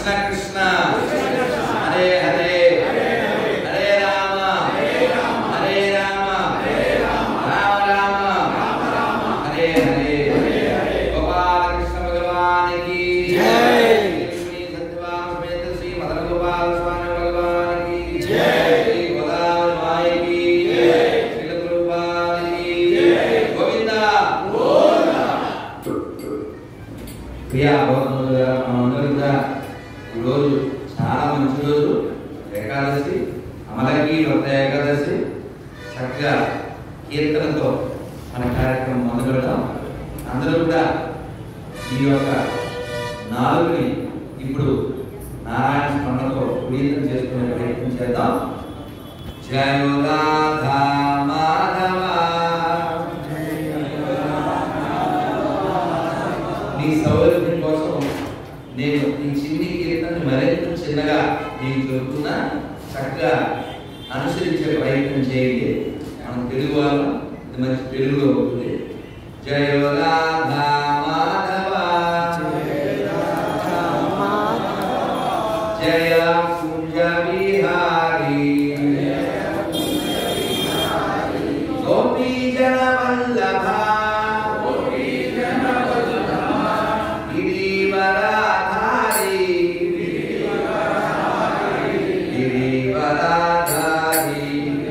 కృష్ణ హరే హరే హరే రామ హరే రామ రామ రామ హరే హరే గోపాలకృష్ణ భగవానికి జై. శ్రీ సత్యభామ సమేత శ్రీ మదన గోపాల స్వామి భగవానికి జై. శ్రీ గోదావరి మాయకి శ్రీ ప్రభుపాదికి గోవింద ప్రియా భగవంతుడుగా మనందరూ కూడా ఈరోజు చాలా మంచి రోజు ఏకాదశి అమలకి వ్రత ఏకాదశి చక్కగా కీర్తనతో మన కార్యక్రమం మొదలు పెడదాం అందరూ కూడా ఈ యొక్క నాలుగుని ఇప్పుడు నారాయణ స్మరణతో పునీతం చేసుకునే ప్రయత్నం చేద్దాం జయ రాధా మాధవ నీ సౌలభ్యం కోసం నేను ఈ చిన్ని కీర్తన మరింత చిన్నగా నేను చెబుతున్నా చక్కగా అనుసరించే ప్రయత్నం చేయండి మనం తెలుగు వాళ్ళు ఇది మంచి తెలుగులో ఉంటుంది జయ రాధా మాధవ జయ కుంజ విహారీ గోపీ జన వల్లభ గిరివరాధారి గిరివరాధారి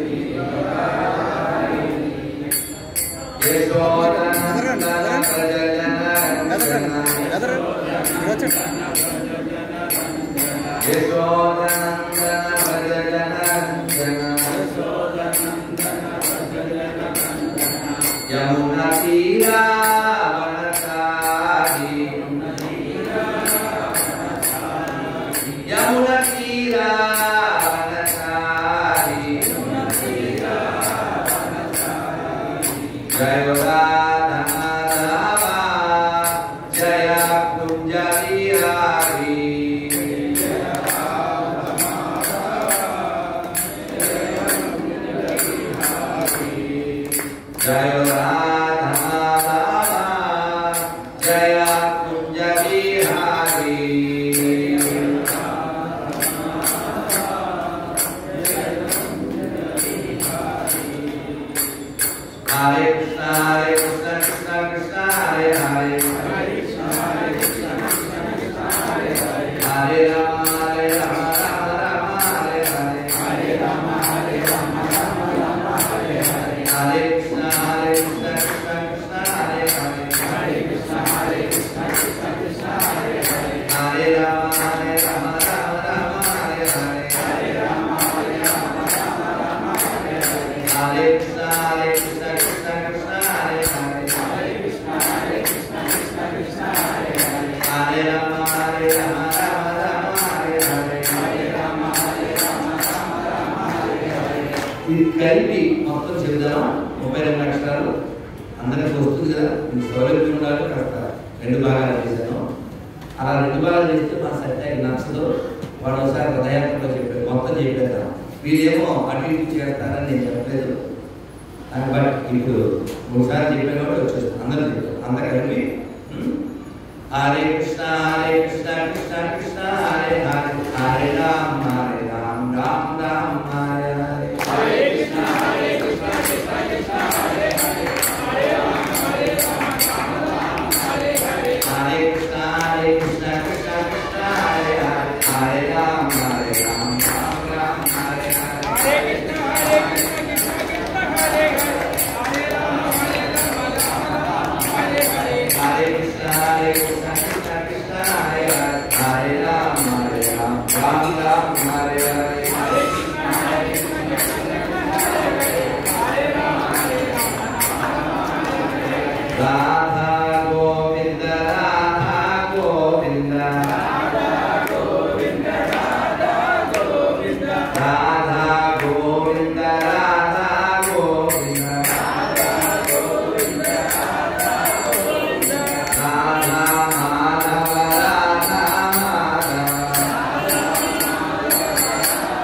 యశోదనందన ప్రజజన యశోదనందన ప్రజజన యమున తీరా వనసారి యమున తీరా వనసారి జయ రాధా జయ కుంజ విహారీ జయ రాధా జయ కుంజ విహారీ హరే కృష్ణ హరే కృష్ణ కృష్ణ కృష్ణ హరే హరే హరే రామ హరే రామ రామ రామ హరే హరే హరే కృష్ణ హరే కృష్ణ కృష్ణ కృష్ణ హరే హరే హరే రామ హరే రామ రామ రామ హరే హరే హరే కృష్ణ హరే కృష్ణ కృష్ణ కృష్ణ హరే హరే హరే రామ హరే రామ రామ రామ హరే హరే ఇది కలిపి మొత్తం చెబుదాం ముప్పై రెండు అక్షరాలు అందరికి వస్తుంది కదా మీకు సౌలభ్యం ఉండాలి కాస్త రెండు భాగాలు చేశాను అలా రెండు భాగాలు చేస్తే మా సత్యాకి నచ్చదు వాడు ఒకసారి రథయాత్రలో చెప్పారు మొత్తం చెప్పేద్దాం వీళ్ళేమో అటు ఇటు చేస్తారని నేను చెప్పలేదు దాన్ని బట్టి ఇప్పుడు ఒకసారి చెప్పాను కాబట్టి వచ్చేస్తాను అందరూ చెప్తారు అందరు కలిపి ఉం? హరే కృష్ణ హరే కృష్ణ కృష్ణ కృష్ణ హరే హరే హరే రామ్ హరే రామ్ రామ్ రామ్ హరే హరే హరే కృష్ణ హరే కృష్ణ కృష్ణ కృష్ణ హరే హరే హరే రామ్ హరే రామ్ రామ్ రామ్ హరే హరే హరే కృష్ణ హరే కృష్ణ కృష్ణ కృష్ణ హరే హరే హరే రామ్ హరే రామ్ రామ్ రామ్ హరే హరే రాధా గోవింద రాధా గోవింద రాధా గోవింద రాధా గోవింద రాధా మాధవ రాధా మాధవ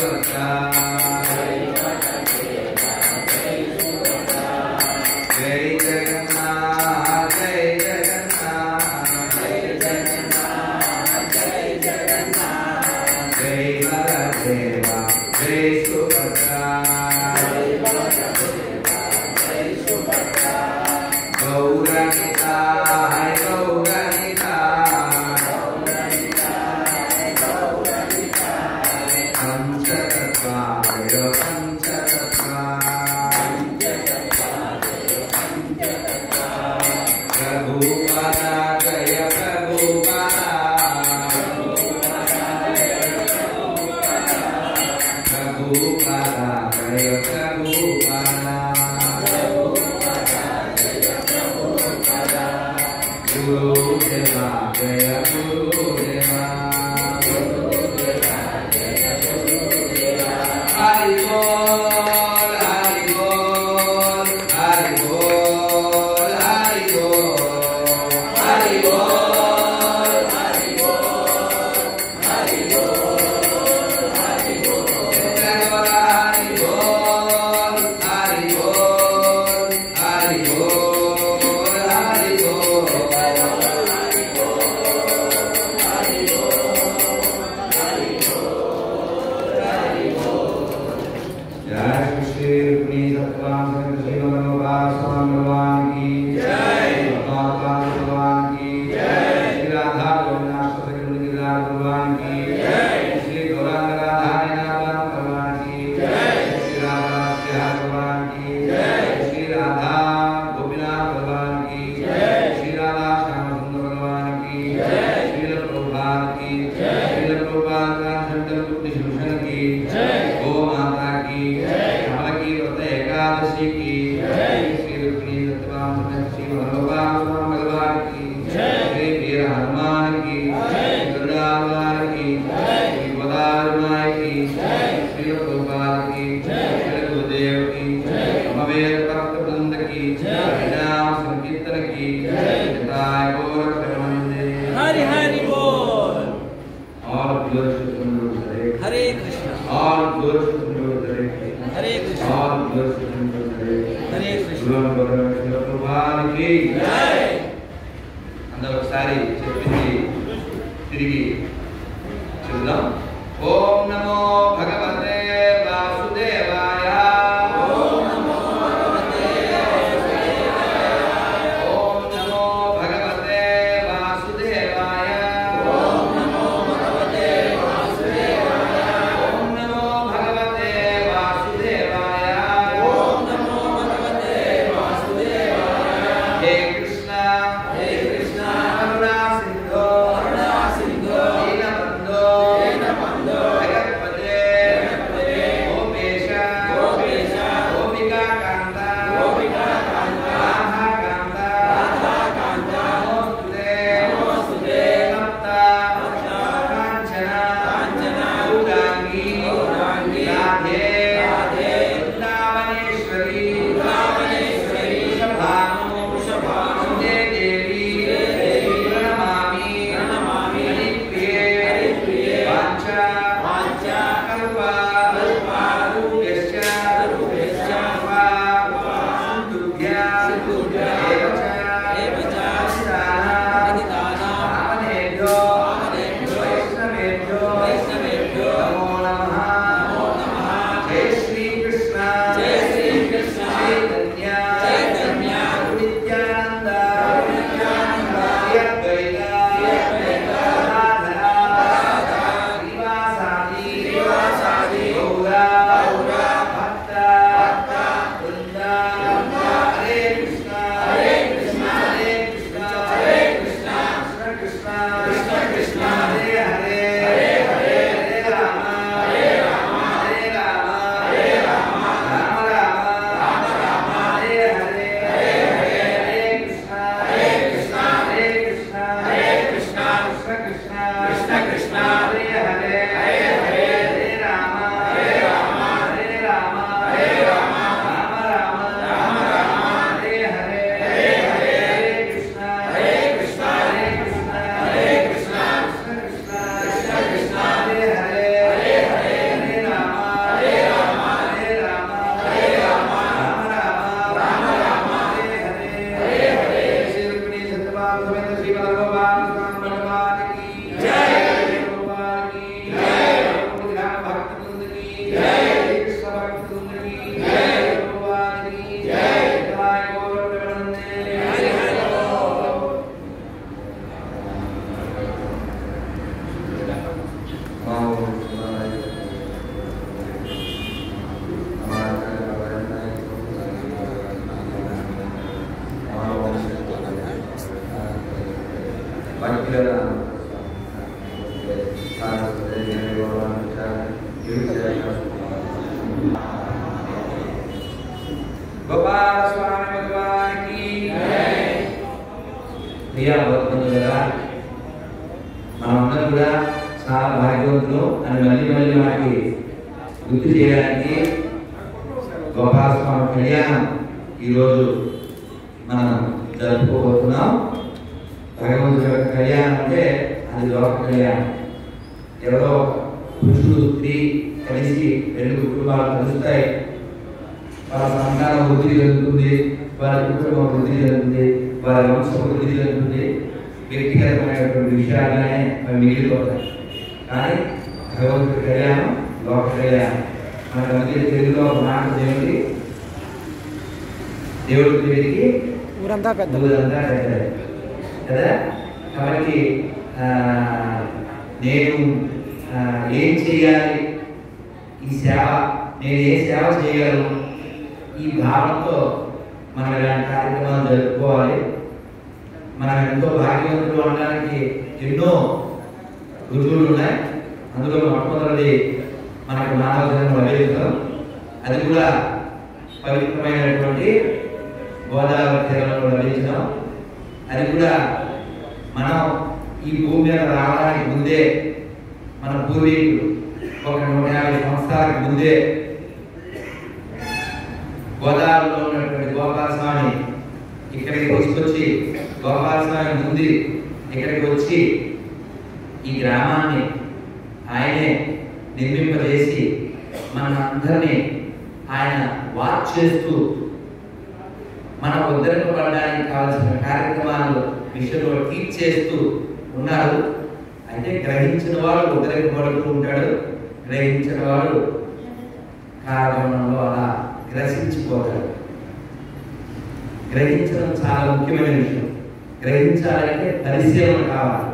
सुभद्रा जय जगन्नाथ जय जगन्नाथ जय जगन्नाथ जय जगन्नाथ जय बलदेवा जय सुभद्रा गौरनिता है गौरनिता पंचतत्वाय पंचतत्वा प्रभुपदा जय प्रभुपदा प्रभुपदा जय प्रभुपदा गुरुदेवा जय गुरुदेवा हरि बोल हरि बोल हरि बोल हरि बोल हरि बोल हरि बोल हरि बोल हरि बोल हरि बोल हरि बोल हरि बोल हरि बोल जय श्री रुक्मिणी सत्वाम श्री मनोभाव स्वामी भगवान की जय माता भगवान की जय श्री राधा गोविंदाष्ट गिरिराज भगवान की जय श्री गौरांग राधा नाम भगवान की जय श्री राधा श्री भगवान की जय श्री राधा गोपीनाथ भगवान की जय श्री राधा श्याम सुंदर भगवान की जय श्री प्रभुपाद की जय श्री प्रभुपाद का संकल्प भूषण की जय गो माता की जय कमल की व्रत एकादशी की जय श्री रुक्मिणी सत्यवान श्री भगवान भगवान की जय श्री वीर हनुमान की जय गरुड़ा भगवान की जय श्री गोदावरी की जय श्री प्रभुपाद की जय श्री गुरुदेव की जय अमवेद भक्त वृंद की जय हरिनाम संकीर्तन की जय पिताय गौर प्रेमानंदे हरि हरि बोल और जोर से सुन लो हरे हरे कृष्ण और जोर से सुन लो हरे हरे कृष्ण और जोर से सुन लो हरे హరే కృష్ణ గురువు పరమేశ్వర ప్రభువానికి జై అందరూ ఒకసారి చెప్పింది తిరిగి చెప్దాం ఓం నమో భగవతే వాసుదేవాయ ఓం నమో భగవతే వాసుదేవాయ ఓం నమో భగవతే వాసుదేవాయ హే కృష్ణ హే కృష్ణ కరుణా సింధో కరుణా సింధో గోపాల స్వామి భగవానికి ప్రియా భక్తులుగా మనమందరం కూడా చాలా భాగ్యవంతులు అని మళ్ళీ మళ్ళీ మనకి గుర్తు చేయడానికి గోపాల స్వామి కళ్యాణం ఈరోజు మనం జరుపుకోబోతున్నాం భగవంతుడి యొక్క కళ్యాణం అంటే అది లోక కళ్యాణం ఎవరో పురుషుడు స్త్రీ కలిసి రెండు కుటుంబాలు కలుస్తాయి వాళ్ళ సంతానం వృద్ధి జరుగుతుంది వారి కుటుంబం వృద్ధి జరుగుతుంది వారి వంశం వృద్ధి జరుగుతుంది వ్యక్తిగతమైనటువంటి విషయాలనే అవి మిగిలిపోతాయి కానీ భగవంతుడి కళ్యాణం లోక కళ్యాణం మనకు అందుకే తెలుగులో ఒక మాట ఏమిటి దేవుడి పేరుకి ఊరంతా పెద్ద ఊరంతా పెద్దది కదా కాబట్టి ఆ, నేను ఆ, ఏం చేయాలి ఈ సేవ నేను ఏ సేవ చేయగలను ఈ భావంతో మనం ఇలాంటి కార్యక్రమాలు జరుపుకోవాలి మనం ఎంతో భాగ్యవంతులు అనడానికి ఎన్నో రుజువులు ఉన్నాయి అందులో మొట్టమొదటిది మనకు మానవ జన్మ లభించడం అది కూడా పవిత్రమైనటువంటి గోదావరి తీరంలో లభించడం అది కూడా మనం ఈ భూమి మీద రావడానికి ముందే మన పూర్వీకులు ఒక నూట యాభై సంవత్సరాలకు ముందే గోదావరిలో ఉన్నటువంటి గోపాల స్వామి ఇక్కడికి తీసుకొచ్చి గోపాల స్వామి ముందు ఇక్కడికి వచ్చి ఈ గ్రామాన్ని ఆయనే నిర్మింపజేసి మన అందరినీ ఆయన వాచ్ చేస్తూ మన ఉద్ధరింపబడడానికి కావాల్సిన కార్యక్రమాలు విషయంలో టీచ్ చేస్తూ ఉన్నారు అంటే గ్రహించిన వాడు ఉద్ధరింపబడుతూ ఉంటాడు గ్రహించిన వాడు కారణంలో అలా గ్రసించిపోతాడు గ్రహించడం చాలా ముఖ్యమైన విషయం గ్రహించాలంటే పరిశీలన కావాలి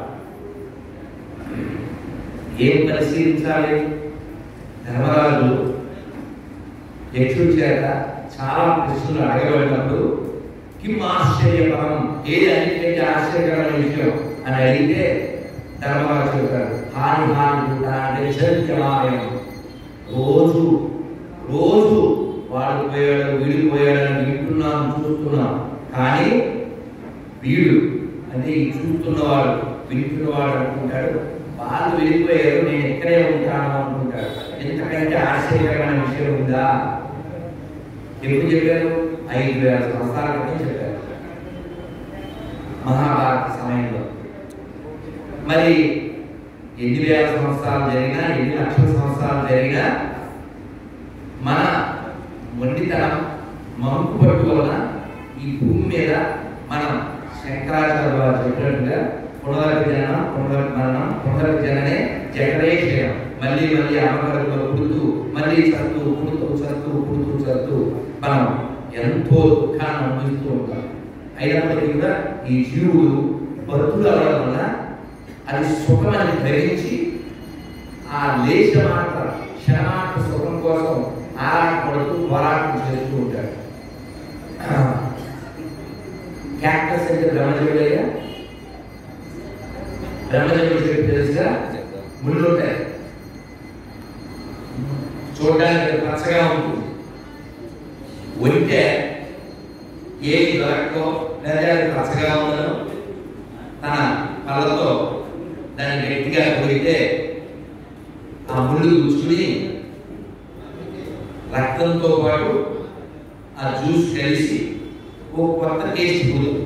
ఏం పరిశీలించాలి ధర్మరాజు యక్షుడి చేత చాలా ప్రశ్నలు అడగబడినప్పుడు కిం ఆశ్చర్యపరం ఏది అన్నిటికంటే ఆశ్చర్యకరమైన విషయం అని అడిగితే ధర్మరాజు చెప్పాడు హాని హాని కూడా అంటే చరిత్రమాలయం రోజు రోజు వాడు పోయాడు వీడు పోయాడని వింటున్నాం చూస్తున్నాం కానీ వీడు అంటే ఈ చూస్తున్నవాడు వింటున్నవాడు అనుకుంటాడు వాళ్ళు వెళ్ళిపోయారు నేను ఇక్కడే ఉంటాను అనుకుంటాడు ఎంతకంటే ఆశ్చర్యకరమైన విషయం ఉందా ఎప్పుడు చెప్పారు ఐదు వేల సంవత్సరాల క్రితం చెప్పారు మహాభారత సమయంలో మరి ఎన్ని వేల సంవత్సరాలు జరిగినా ఎన్ని లక్షల సంవత్సరాలు జరిగినా మన మొండితనం మంకు పట్టు వలన ఈ భూమి మీద మనం శంకరాచార్య వారు చెప్పినట్టుగా పునరపి జననం పునరపి మరణం పునరపి జననే జగదేశయం మళ్ళీ మళ్ళీ అమకరంలో పుడుతూ మళ్ళీ చస్తూ పుడుతూ చస్తూ పుడుతూ చస్తూ మనం ఎంతో దుఃఖాన్ని అనుభవిస్తూ ఉంటాం అయినప్పటికీ కూడా ఈ జీవుడు బతుకులు అవ్వడం వల్ల అది సుఖమని గ్రహించి ఆ లేచ మాత్ర క్షణమాత్ర సుఖం కోసం ఆరాటపడుతూ పోరాటం చేస్తూ ఉంటాడు క్యాక్టస్ అంటే బ్రహ్మజముడయ్యా బ్రహ్మజముడు చెప్పి తెలుసుగా ముళ్ళు ఉంటాయి చూడడానికి పచ్చగా ఉంటుంది ఉంటే ఏమి దొరకో లేదా అది పచ్చగా ఉండదు తన పళ్ళతో దాన్ని గట్టిగా కొరిగితే ఆ ముళ్ళు గుచ్చుకుని రక్తంతో పాటు ఆ జ్యూస్ కలిసి ఓ కొత్త టేస్ట్ పుడుతుంది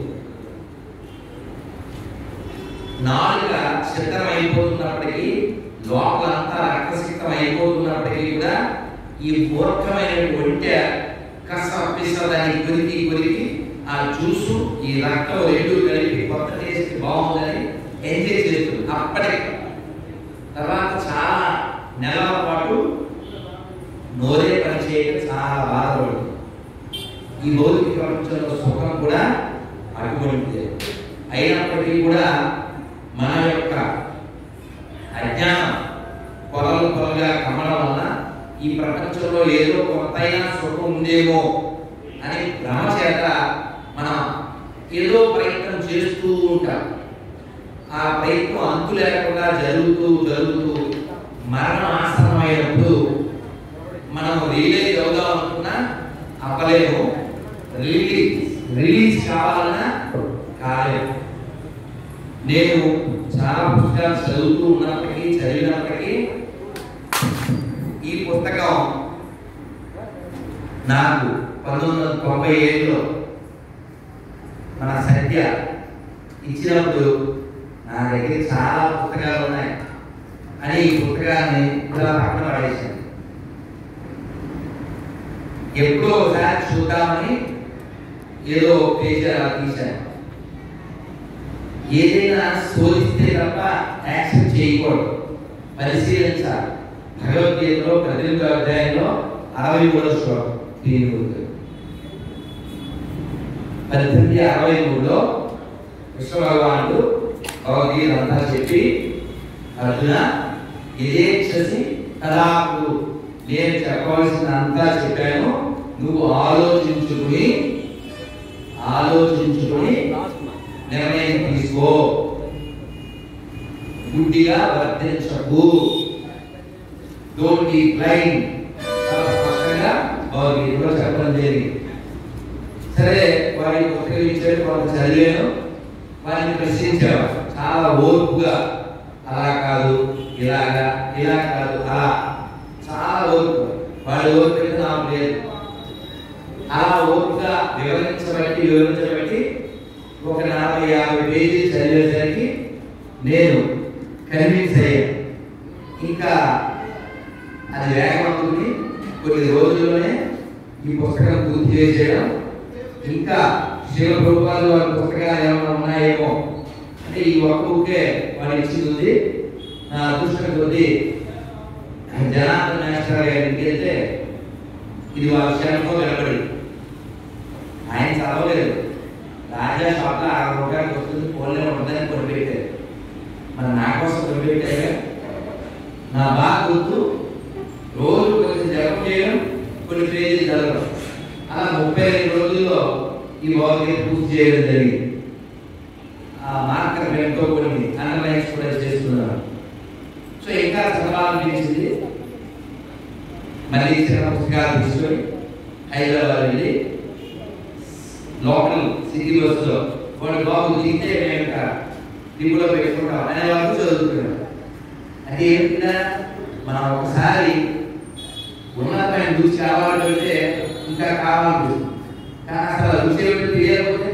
నాలుక సిద్ధం అయిపోతున్నప్పటికీ లోపలంతా రక్తసిద్ధం అయిపోతున్నప్పటికీ కూడా ఈ మూర్ఖమైన ఒంటె కస పిస దాన్ని కొరికి కొరికి ఆ జ్యూసు ఈ రక్తం రెండు కలిపి కొత్త టేస్ట్ బాగుందని ఎంజాయ్ చేస్తుంది అప్పటికి తర్వాత చాలా నెలల పాటు నోరే పని చేయక చాలా బాధపడుతుంది ఈ భౌతిక ప్రపంచంలో సుఖం కూడా అటువంటిదే అయినప్పటికీ కూడా మన యొక్క అజ్ఞానం పొరలు పొరలుగా కమ్మడం వలన ఈ ప్రపంచంలో ఏదో కొత్తైన సుఖం ఉందేమో అని భ్రమ చేత మనం ఏదో ప్రయత్నం చేస్తూ ఉంటాం ఆ ప్రయత్నం అంతు లేకుండా జరుగుతూ జరుగుతూ మరణం ఆసన్నమైనప్పుడు రియలైజ్ అవుదాం అనుకున్నా అవ్వలేము రిలీజ్ రిలీజ్ కావాలన్నా కాలేదు నేను చాలా పుస్తకాలు చదువుతూ ఉన్నప్పటికీ చదివినప్పటికీ ఈ పుస్తకం నాకు పంతొమ్మిది వందల తొంభై ఏడులో మన సత్య ఇచ్చినప్పుడు నా దగ్గర చాలా పుస్తకాలు ఉన్నాయి అని ఈ పుస్తకాన్ని ఇలా పక్కన పడేసాను ఎప్పుడో ఒకసారి చూద్దామని ఏదో పేజీ అలా తీశాను ఏదైనా శోధిస్తే తప్ప యాక్సెప్ట్ చేయకూడదు పరిశీలించాలి భగవద్గీతలో పద్దెనిమిదో అధ్యాయంలో అరవై మూడో శ్లోకం దీని గురించి పద్దెనిమిది అరవై మూడులో విశ్వ భగవానుడు భగవద్గీత అంతా చెప్పి అర్జున ఇదే చేసి కదాపు నేను చెప్పవలసినంతా చెప్పాను నువ్వు ఆలోచించుకుని ఆలోచించుకుని నిర్ణయం తీసుకో గుడ్డిగా వర్తించకు డోంట్ బి బ్లైండ్ చాలా స్పష్టంగా భగవద్గీతలో చెప్పడం జరిగింది సరే వారి పుస్తకం ఇచ్చాడు వాళ్ళు చదివాను వారిని ప్రశ్నించారు చాలా ఓర్పుగా అలా కాదు ఇలాగా ఇలా కాదు అలా చాలా ఓర్పు వాడి ఓర్పు అయితే నాకు లేదు అలా ఓర్పుగా వివరించబట్టి వివరించబట్టి ఒక నలభై యాభై పేజీలు చదివేసరికి నేను కన్విన్స్ అయ్యాను ఇంకా అది వేగవంతుని కొన్ని రోజుల్లోనే ఈ పుస్తకం పూర్తి చేసేయడం ఇంకా శివ ప్రభుత్వాలు వారి పుస్తకాలు ఏమైనా ఉన్నాయేమో అంటే ఈ ఒక్క బుక్కే వాళ్ళు ఇచ్చింది ఉంది నా అదృష్టం కొద్దీ జనార్దన్ మాస్టర్ గారి ఇంటికి వెళ్తే ఇది వాళ్ళ క్షేమంలో నిలబడి ఆయన చదవలేదు రాజా షాప్లో అరవై రూపాయలకు వస్తుంది ఫోన్లో ఉంటుందని కొనిపెట్టారు మరి నా కోసం కొనిపెట్టారు నా బాగా గుర్తు రోజు కొంచెం జపం చేయడం కొన్ని పేజీలు చదవడం అలా ముప్పై రెండు రోజుల్లో ఈ భగవద్గీత పూర్తి చేయడం జరిగింది ఆ మార్కర్ వెంటో కొన్ని అండర్లైన్స్ కూడా చేస్తున్నాను సో ఇంకా చదవాలనిపించింది మళ్ళీ చిన్న పుస్తకాలు తీసుకొని హైదరాబాద్ వెళ్ళి లోకల్ సిటీ బస్సులో వాడు బాబు దిగితే మేము ఇంకా దిగులో పెట్టుకుంటాం అనే వాళ్ళు చదువుతున్నాం అది ఏమిటంటే మనం ఒకసారి ఉన్నతమైన రుచి కావాలి అంటే ఇంకా కావాలి కానీ అసలు ఆ రుచి ఏమిటో తెలియకపోతే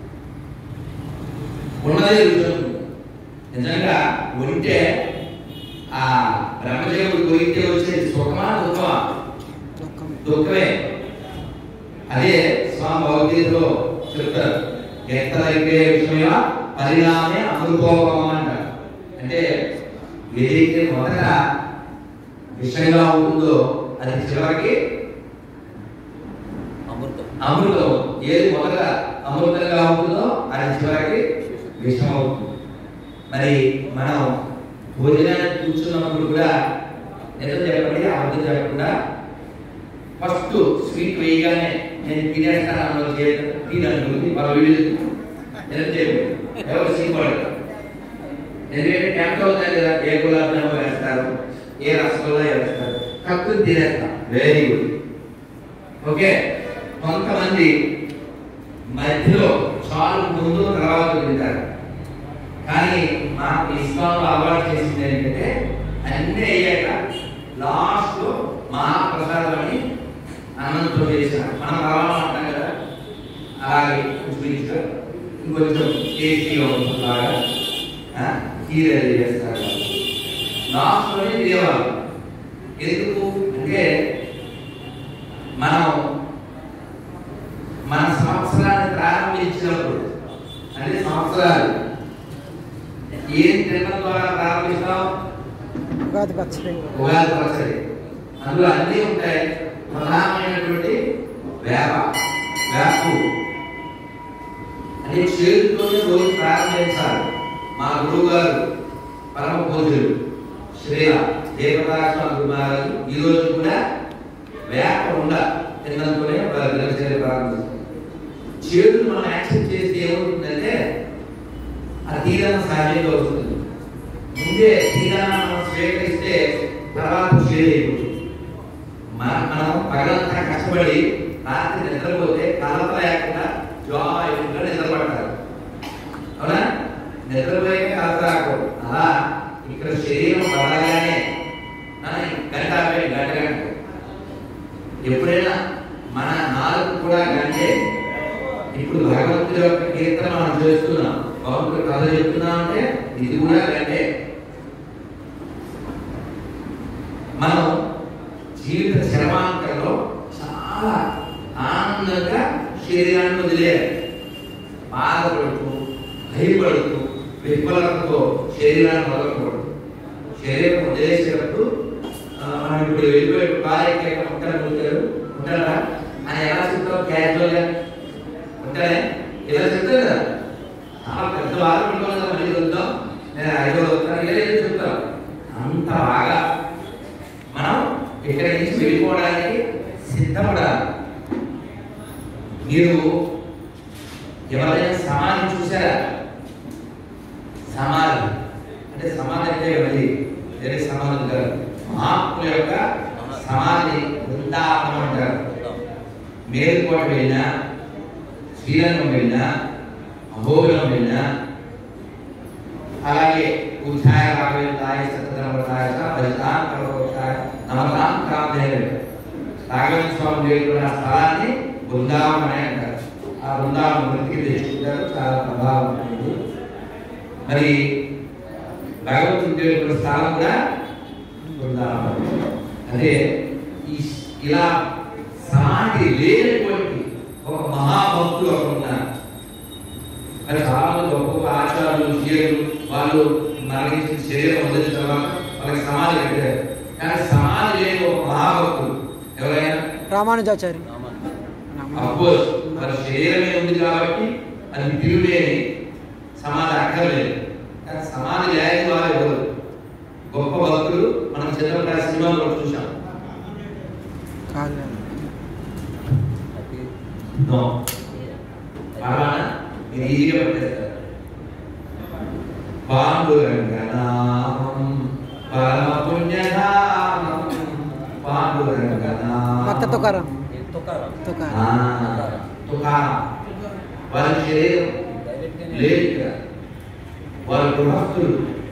ఉన్నదే రుచి ఉంటుంది. నిజంగా ఉంటే ఆ బ్రహ్మదేవుడు కొరిగితే వచ్చేది సుఖమా దుఃఖమా దుఃఖమే అదే స్వామి భగవద్గీతలో చెప్తారు ఎత్తలైతే విషయ పరిణామే అనుకోపం అంటారు అంటే ఏదైతే మొదట విషయంగా ఉంటుందో అది చివరికి అమృతం అమృతం ఏది మొదట అమృతంగా ఉంటుందో అది చివరికి విషం అవుతుంది మరి మనం భోజనానికి కూర్చున్నప్పుడు కూడా నిజం చెప్పండి అబద్ధం చెప్పకుండా ఫస్ట్ స్వీట్ వేయగానే నేను తినేస్తాను అన్న చేయడం తినంటుంది మన వీళ్ళు నిజం చెప్పు ఎవరు సిగ్గుపడరు ఎందుకంటే టెంప్ట్ అవుతాయి కదా ఏ గులాబ్ జాము వేస్తారు ఏ రసగుల్లా వేస్తారు కక్కుని తినేస్తాం వెరీ గుడ్ ఓకే కొంతమంది మధ్యలో చాలు ముందు తర్వాత తింటారు కానీ మాకు ఇస్లాంలో అలవాటు చేసింది ఏంటంటే అన్నీ అయ్యాక లాస్ట్ లో మహాప్రసాదం అని అన్నంతో చేసిన మనం అలవాటు అంటాం కదా అలాగే చూపించారు ఇంకొంచెం టేస్టీగా ఉంటుంది బాగా కీరలు చేస్తారు లాస్ట్ లోనే తినేవాళ్ళు ఎందుకు అంటే మనం మన సంవత్సరాన్ని ప్రారంభించినప్పుడు అంటే సంవత్సరాలు ఏం తినడం ద్వారా ప్రారంభిస్తాం ఉగాది పచ్చడి ఉగాది పచ్చడి అందులో అన్నీ ఉంటాయి ప్రధానమైనటువంటి వేప వేపు అనే చేతితోనే రోజు ప్రారంభించాలి మా గురువు గారు పరమ పూజలు శ్రీల దేవదాక్ష గురుమారాజు ఈ రోజు కూడా వేప ఉండ తినడంతోనే వారి దినచర్య ప్రారంభిస్తారు చేతులు మనం యాక్సెప్ట్ చేస్తే ఏమవుతుందంటే ఆ తీరన సహజంగా వస్తుంది ముందే తీరన మనం స్వీకరిస్తే తర్వాత చేదు అయిపోతుంది మన మనం పగలంతా కష్టపడి రాత్రి నిద్రపోతే కలప లేకుండా జాయిగా నిద్రపడతారు అవునా నిద్రపోయాక కలప రాకూడదు అలా ఇక్కడ శరీరం పడగానే ఆ, గంట ఆపేయండి, గంట గంట ఎప్పుడైనా మన నాలుగు కూడా గంటే ఇప్పుడు భగవంతుడి యొక్క కీర్తన మనం చేస్తున్నాం భగవంతుడు కథ చెప్తున్నాం అంటే ఇది కూడా గంటే మనం జీవిత శ్రమాంకంలో చాలా ఆనందంగా శరీరాన్ని వదిలేయాలి బాధపడుతూ భయపడుతూ విఫలతతో శరీరాన్ని వదలకూడదు శరీరం వదిలేసేటప్పుడు ఆ, మనం ఇప్పుడు వెళ్ళిపోయి కారు ఎక్కాక ఉంటారు ఉంటారు ఉంటారా అని ఎలా చెప్తాం క్యాజువల్గా ఉంటారే ఇలా చెప్తారు కదా చాలా పెద్ద బాధ ఉంటాం కదా మళ్ళీ వద్దాం నేను ఐదో వస్తాను ఇలా ఏదో చెప్తాం అంత బాగా మనం ఇక్కడి నుంచి వెళ్ళిపోవడానికి సిద్ధపడాలి మీరు ఎవరైనా సమాధి చూసారా సమాధి అంటే సమాధి అంటే ఎవరి వేరే సమాధి కాదు మహాత్ముల యొక్క సమాధి బృందావనం అంటారు మేలుకోట వెళ్ళినా శ్రీరంగం వెళ్ళినా అహోబిలం వెళ్ళినా అలాగే ఉచ్చాయ రాఘవేంద్రాయ సత్యధర్మతాయ భజతాం కరోక్షాయ నమతాం కామదేవ రాఘవేంద్ర స్వామి దేవుడు ఆ స్థలాన్ని బృందావనం అని అంటారు ఆ బృందావనం వృత్తికి తెచ్చుకుంటారు చాలా ప్రభావం ఉంటుంది మరి భగవంతుడి దేవుడి స్థానం కూడా బృందావనం అదే ఈ ఇలా సమాధి లేనటువంటి ఒక మహాభక్తులు ఒకరు ఉన్నారు మరి చాలా మంది గొప్ప గొప్ప ఆచారాలు సీఎలు వాళ్ళు మరణించిన శరీరం వదిలిన తర్వాత వాళ్ళకి సమాధి కట్టారు కానీ సమాధి లేని ఒక మహాభక్తులు ఎవరైనా రామానుజాచారి అఫ్కోర్స్ మన శరీరమే ఉంది కాబట్టి అది తిరుగులేని సమాధి అక్కర్లేదు కానీ సమాధి లేని వారు ఎవరు గొప్ప భక్తులు మనం చిన్నప్పుడు ఆ సినిమాలో చూసాం కాదు నో పర్వానా మీరు ఈజీగా పెట్టేస్తారు పాండురంగనామం పరమ పుణ్యధామం పాండురంగనామం మత్త తుకారం తుకారం ఆ, తుకారం తుకారం వారి శరీరం లేదు ఇక్కడ వారు గృహస్థులు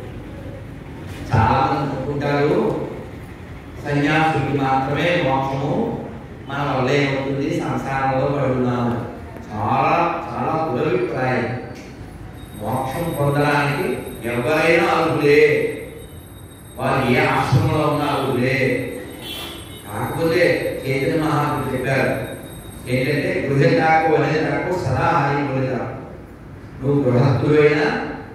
చాలా మంది అనుకుంటారు సన్యాసుడికి మాత్రమే మోక్షము మన వల్ల ఏమవుతుంది సంసారంలో పడున్నాము చాలా చాలా దురభిప్రాయం మోక్షం పొందడానికి ఎవరైనా అర్హులే వారు ఏ ఆశ్రమంలో ఉన్న అర్హులే కాకపోతే చైతన్య మహాత్ముడు చెప్పారు ఏంటంటే గృహతాకు వనితకు సదా హాని కొలిత నువ్వు గృహస్థుడైనా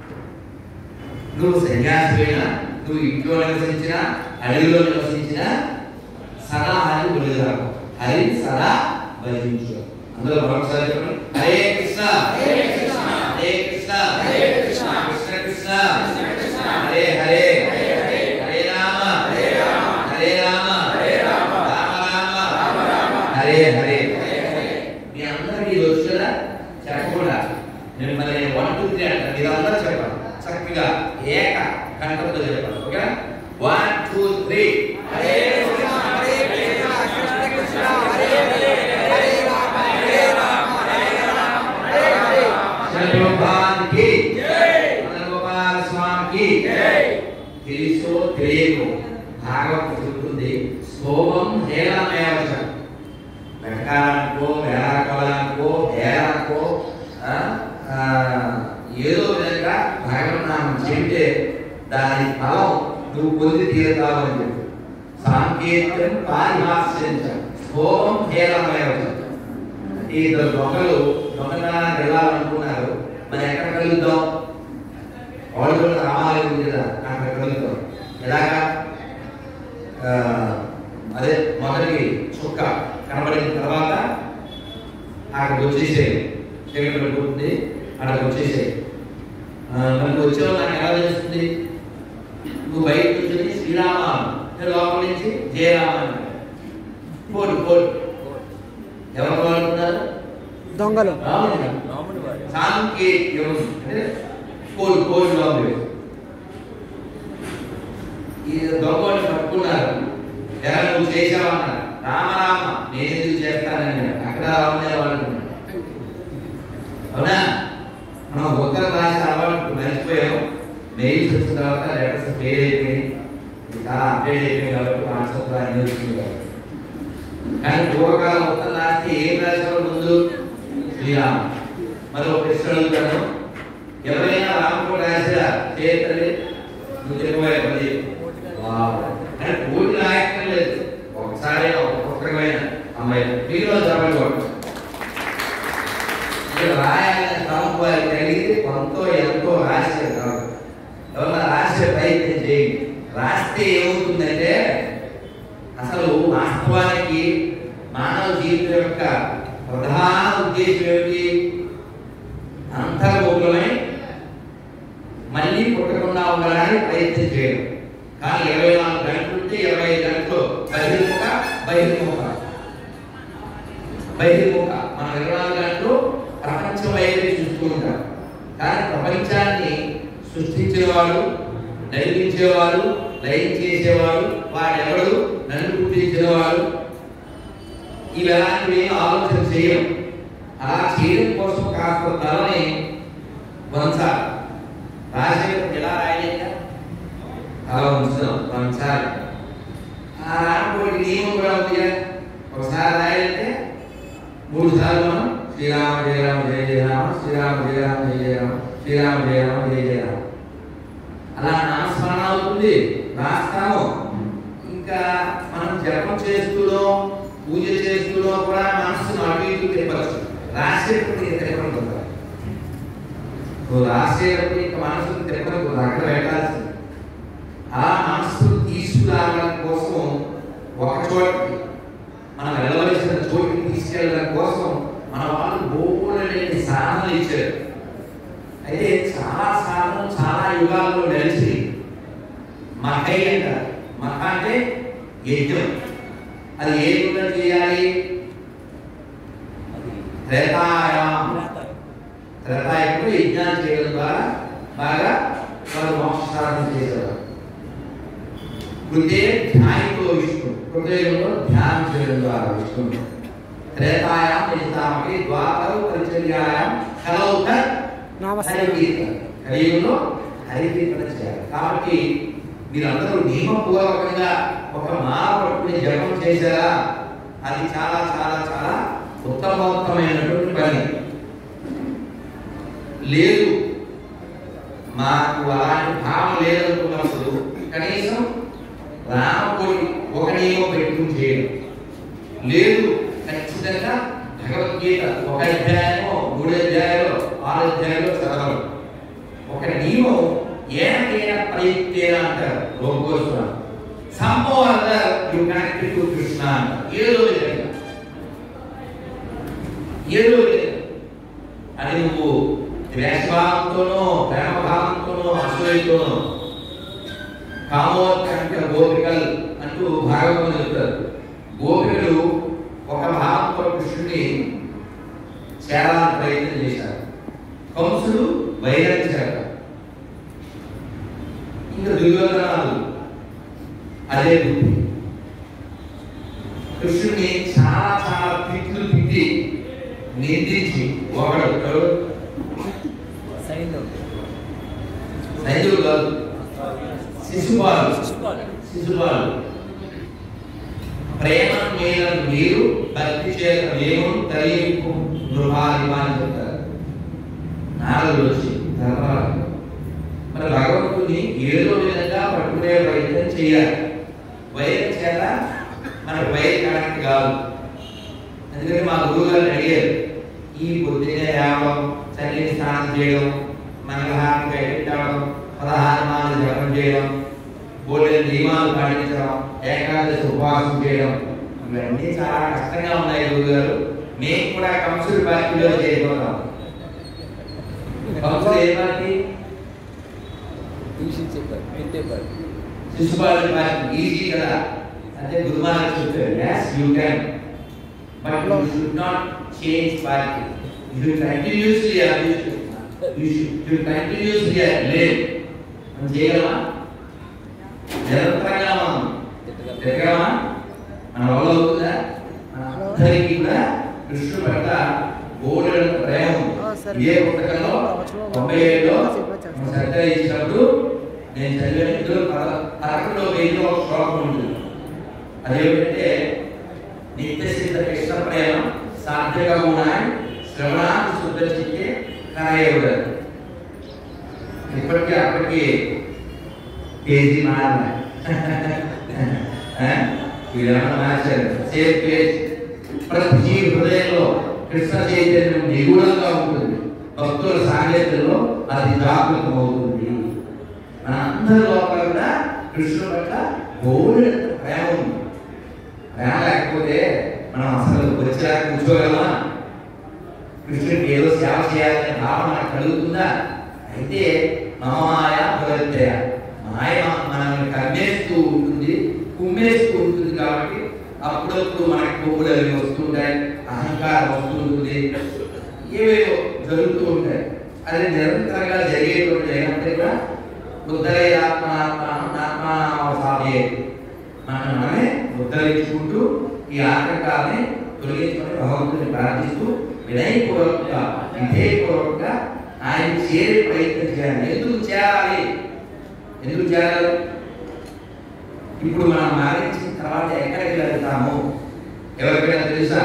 నువ్వు సన్యాసివైనా నువ్వు ఇంట్లో నివసించినా అడవిలో నివసించినా సదా హాని కొలిదాకు హరి సదా భజించు అందులో మరొకసారి చెప్పండి హరే కృష్ణ హరే కృష్ణ హరే కృష్ణ హరే కృష్ణ కృష్ణ కృష్ణ హరే హరే హరే రామ హరే రామ హరే రామ హరే రామ రామ రామ హరే హరే మీ అందరికీ ఇది వచ్చు కదా చెప్పకుండా నేను మరి వన్ టూ త్రీ అంటాను మీరు అందరూ చెప్పాలి చక్కగా ఏక కంఠంతో చెప్పాలి okay one two three Hare Krishna Hare Krishna Krishna Krishna Hare Hare Hare Rama Hare Rama Hare Rama Hare Hare శరణ్ కి జై గోపాల స్వామికి జై తెలుసో తెలియకో భాగవతం చెబుతుంది సోమం హేళమేవచ వెటకారానికో వేళాకోలానికో హేళనకో ఆ, ఆ, ఏదో విధంగా భగవన్నామం చెబితే దాని ఫలం నువ్వు పొంది తీరుతావని చెప్పి సాంకేతికం పారిభాష్యం సోమం హేళమేవచ ఈ ఇద్దరు దొంగలు దొంగతనానికి వెళ్ళాలనుకున్నారు మరి ఎక్కడ కలుద్దాం వాళ్ళు కూడా రామాలయం ఉంది కదా అక్కడ కలుగుతాం ఎలాగా ఆ, అదే మొదటి చుక్క కనబడిన తర్వాత అక్కడికి వచ్చేసేయి చీకటి పడిపోతుంది అక్కడికి వచ్చేసేయి ఆ, మనకు వచ్చేవాళ్ళు నాకు ఎలా తెలుస్తుంది నువ్వు బయట నుంచి శ్రీరామ నేను లోపల నుంచి జయరామ అన్నాడు. పోటు పోటు ఎవరు వాడుతున్నారు దొంగలు రాముడు రాముడి వారి సాంకేతికం అంటే కోడ్ కోడ్ బాంబే ఈ దొంగని పట్టుకున్నారు ఎలా నువ్వు చేసావా అన్నారు రామ రామ నేను ఎందుకు చేస్తానని అక్కడ రామదేవ వాళ్ళు అవునా మనం ఉత్తర రాసిన అలవాటు మర్చిపోయాం మెయిల్స్ వచ్చిన తర్వాత లెటర్స్ ఫెయిల్ అయిపోయి ఇది చాలా అప్డేట్ అయిపోయింది కాబట్టి వాట్సాప్ అన్ని వచ్చింది కాబట్టి కానీ పూర్వకాలం ఉత్తరం రాస్తే ఏం రాసేవాడు ముందు శ్రీరామ మరి ఒక ప్రశ్న అడుగుతాను ఎవరైనా రామకోట రాసిరా చేతండి నువ్వు చెప్పబోయే పది వావ్. అంటే పూర్తి రాయక్కర్లేదు ఒకసారి ఒక పుస్తకమైన అమ్మాయి మీలో చదవండి ఒకటి. ఇక్కడ రాయాలని తలంపాలి కలిగితే కొంత ఎంతో రాశారు కాదు ఎవరన్నా రాసే ప్రయత్నం చేయండి రాస్తే ఏమవుతుందంటే అసలు వాస్తవానికి మానవ జీవితం యొక్క ప్రధాన ఉద్దేశం ఏమిటి అంతర్ముఖమై మళ్ళీ పుట్టకుండా ఉండడానికి ప్రయత్నం చేయడం కానీ ఇరవై నాలుగు గంటలు ఉంటే ఇరవై ఐదు గంటలు బహిర్ముఖ బహిర్ముఖ బహిర్ముఖ మనం ఇరవై నాలుగు గంటలు ప్రపంచం వైపు చూస్తూ ఉంటాం కానీ ప్రపంచాన్ని సృష్టించేవాడు నడిపించేవాడు లయం చేసేవాడు వాడెవడు నన్ను పుట్టించేవాడు ఇవి ఎలాంటివి ఆలోచన చేయం అలా చేయడం కోసం కాస్త తలని వంచాలి రాసేటప్పుడు ఎలా రాయలేక అలా ఉంచుదాం వంచాలి ఆ రాకపోతే నియమం కూడా ఉంది ఒకసారి రాయాలంటే మూడు సార్లు మనం శ్రీరామ జయ రామ జయ జయ రామ శ్రీరామ జయ రామ జయ జయ రామ శ్రీరామ జయ రామ జయ జయ రామ అలా నామస్మరణ అవుతుంది రాస్తాము ఇంకా మనం జపం చేస్తూనో పూజ చేస్తూనో కూడా మనసును అటు ఇటు తిప్పచ్చు రాసేటప్పుడు ఇంకా తిప్పడం నువ్వు రాసేటప్పుడు ఇంకా మనసును తిప్పడం కుదరదు. అక్కడ పెట్టాల్సింది అలా మనసును తీసుకురావడం కోసం ఒక చోటకి మనం వెళ్ళవలసిన చోటుకి తీసుకెళ్ళడం కోసం మన వాళ్ళు బోలెడని సాధనలు ఇచ్చారు అయితే చాలా సాధనలు చాలా యుగాల్లో నడిచి మహై అంటారు మహ అంటే యజ్ఞం అది ఏ యుగంలో చేయాలి త్రేతాయాం త్రేతాయుగంలో యజ్ఞాలు చేయడం ద్వారా బాగా వారు మోక్ష సాధన చేసేవారు కృతే ధ్యానితో విష్ణు హృదయంలో ధ్యానం చేయడం ద్వారా విష్ణు త్రేతాయాం యజితామకి ద్వాపర పరిచర్యాయాం కలౌక నామస్మరణ. హరికీర్తన కలియుగంలో హరికీర్తన చేయాలి కాబట్టి మీరందరూ నియమపూర్వకంగా ఒక మాల పట్టుకుని జపం చేశారా అది చాలా చాలా చాలా ఉత్తమోత్తమైనటువంటి పని లేదు మాకు అలాంటి భావం లేదనుకున్నప్పుడు కనీసం రామకోటి ఒక నియమం పెట్టుకుని చేయడం లేదు ఖచ్చితంగా భగవద్గీత ఒక అధ్యాయమో మూడు అధ్యాయాలు ఆరు అధ్యాయాలు చదవడం ఒక నియమం ఏనకైనా ప్రయుక్తేన అంటారు లోకోస్వామి సంభవం అంటారు యు కనెక్టెడ్ టు కృష్ణ అంటారు ఏదో విధంగా ఏదో విధంగా అది నువ్వు ద్వేషభావంతోనో ప్రేమభావంతోనో అసూయతోనో కామోత్కంఠ గోపికలు అంటూ భాగవతం చెప్తారు గోపికలు ఒక భావంతో కృష్ణుని చేరాలని ప్రయత్నం చేశారు కంసుడు వైరించాడు ఇంకా దుర్యోధనాలు అదే బుద్ధి కృష్ణుని చాలా చాలా తిట్లు తిట్టి నిందించి ఒకడు ఎవరు? సైనికుడు కాదు శిశుపాలు శిశుపాలు ప్రేమ మీద మీరు భక్తి చేత మేము తరింపు గృహాలు అని చెప్తారు నాలుగు వచ్చి ధర్మరాజు మరి భగవంతుని ఏదో విధంగా పట్టుకునే ప్రయత్నం చేయాలి వైర్ చేత మనకు వైర్ కనెక్ట్ కాదు ఎందుకంటే మా గురువు గారిని అడిగారు ఈ పొద్దున్నే లేవడం చల్లని స్నానం చేయడం మంగళహారం పెట్టడం పదహారు మాలు జపం చేయడం బోలెడు నియమాలు పాటించడం ఏకాదశి ఉపవాసం చేయడం ఇవన్నీ చాలా కష్టంగా ఉన్నాయి గురువు గారు మేము కూడా కంసుడి పార్టీలో చేయబోతాం కంసుడు ఏ పార్టీ శిశుపాలుడి పార్టీ ఈజీ కదా అంటే గురుమారాజు చెప్పారు yes you can but you should not change party you should continuously abuse you should, you should continuously blame మనం చేయగలమా నిరంతరంగా మనం తిరగలమా మన వల్ల అవుతుందా మన అందరికీ కూడా కృష్ణుడు పట్ల బోర్డు ప్రేమ ఉంది. ఆ, సరే. ఇదే పుస్తకంలో తొంభై ఏడులో మన సత్య ఇచ్చినప్పుడు నేను చదివాను ఇందులో పద- పదకొండవ పేజీలో ఒక శ్లోకం ఉంటుంది అదేమిటంటే నిత్య సిద్ధ కృష్ణ ప్రేమ సాధ్యగా ఉన్నాయి శ్రవణాన్ని శుద్ధ చిత్తే కరయవుడదు ఇప్పటికీ అప్పటికి పేజీ మారినాయి వీళ్ళేమన్నా మార్చారు సేమ్ పేజ్ ప్రతి జీవి హృదయంలో కృష్ణ చైతన్యం నిగూఢంగా ఉంటుంది భక్తుల సాంగత్యంలో అది జాగృతం అవుతుంది మన అందరి లోపల కూడా కృష్ణుడు పట్ల గౌరవ ప్రేమ ఉంది ప్రేమ లేకపోతే మనం అసలు వచ్చా కూర్చోగలమా కృష్ణుడికి ఏదో సేవ చేయాలనే భావన మనకు కలుగుతుందా అయితే మమమాయ భగవత్య మాయ మ- మనల్ని కమ్మేస్తూ ఉంటుంది కుమ్మేస్తూ ఉంటుంది కాబట్టి అప్పుడప్పుడు మనకి కొమ్ములు అవి వస్తుంటాయి అహంకారం వస్తుంటుంది ఏవేవో జరుగుతూ ఉంటాయి అది నిరంతరంగా జరిగేటువంటి అయినప్పటికీ కూడా ఉద్దరే ఆత్మ ఆత్మ ఆత్మ సాధే మనం మనమే ఉద్ధరించుకుంటూ ఈ ఆటంకాలని తొలగించుకొని భగవంతుని ప్రార్థిస్తూ వినయపూర్వకంగా విధేయపూర్వకంగా ఆయన చేరే ప్రయత్నం చేయాలి ఎందుకు చేయాలి ఎందుకు చేయాలి ఇప్పుడు మనం మరణించిన తర్వాత ఎక్కడికి వెళ్తాము ఎవరికైనా తెలుసా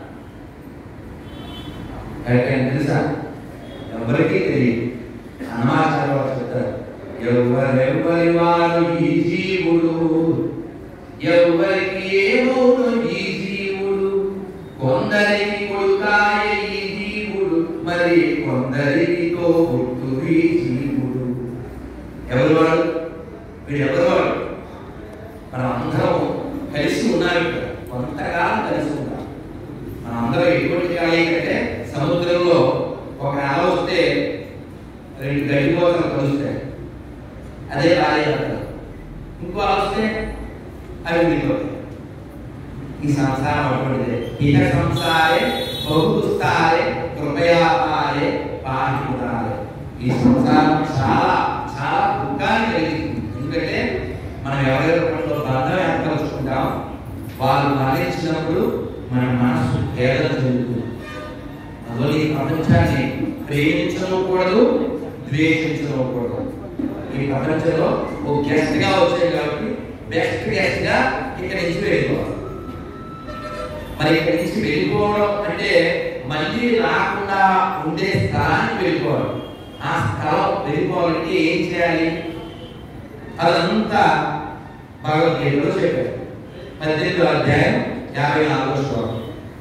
ఎవరికైనా తెలుసా ఎవరికీ తెలియదు అనాచారం చెప్తారు ఎవరెవరి వారు ఈ జీవుడు ఎవరికి ఏమవును ఈ జీవుడు కొందరికి కొడుకాయ ఈ జీవుడు మరి కొందరికి తోబుట్టు ఈ జీవుడు ఎవరు వాడు వీడు ఎవరు వాడు మనం అందరం కలిసి ఉన్నారు ఇక్కడ కొంతకాలం కలిసి ఉన్నాం మనం అందరం ఎటువంటి కాలం అంటే సముద్రంలో ఒక అల వస్తే రెండు గడ్డి పోతలు కలుస్తాయి అదే భార్య భర్తలు. ఇంకో అల వస్తే అవి విడిపోతాయి ఈ సంసారం అటువంటిదే ఇక సంసారే బహుదుస్తారే కృపయాపారే పాహితారే ఈ సంసారం చాలా చాలా దుఃఖాన్ని కలిగిస్తుంది ఎందుకంటే మనం ఎవరెవరిలో బంధం ఏర్పరచుకుంటాం వాళ్ళు మరణించినప్పుడు మన మనసు వేదన చెందుతుంది అందులో ఈ ప్రపంచాన్ని ప్రేమించకూడదు ద్వేషించకూడదు ఈ ప్రపంచంలో ఒక గెస్ట్ గా వచ్చాయి కాబట్టి బెస్ట్ గెస్ట్ గా ఇక్కడ నుంచి వెళ్ళిపోవాలి మరి ఇక్కడి నుంచి వెళ్ళిపోవడం అంటే మళ్ళీ రాకుండా ఉండే స్థలానికి వెళ్ళిపోవడం ఆ స్థలం వెళ్ళిపోవాలంటే ఏం చేయాలి అదంతా భగవద్గీతలో చెప్పారు పద్దెనిమిదో అధ్యాయం యాభై నాలుగో శ్లోకం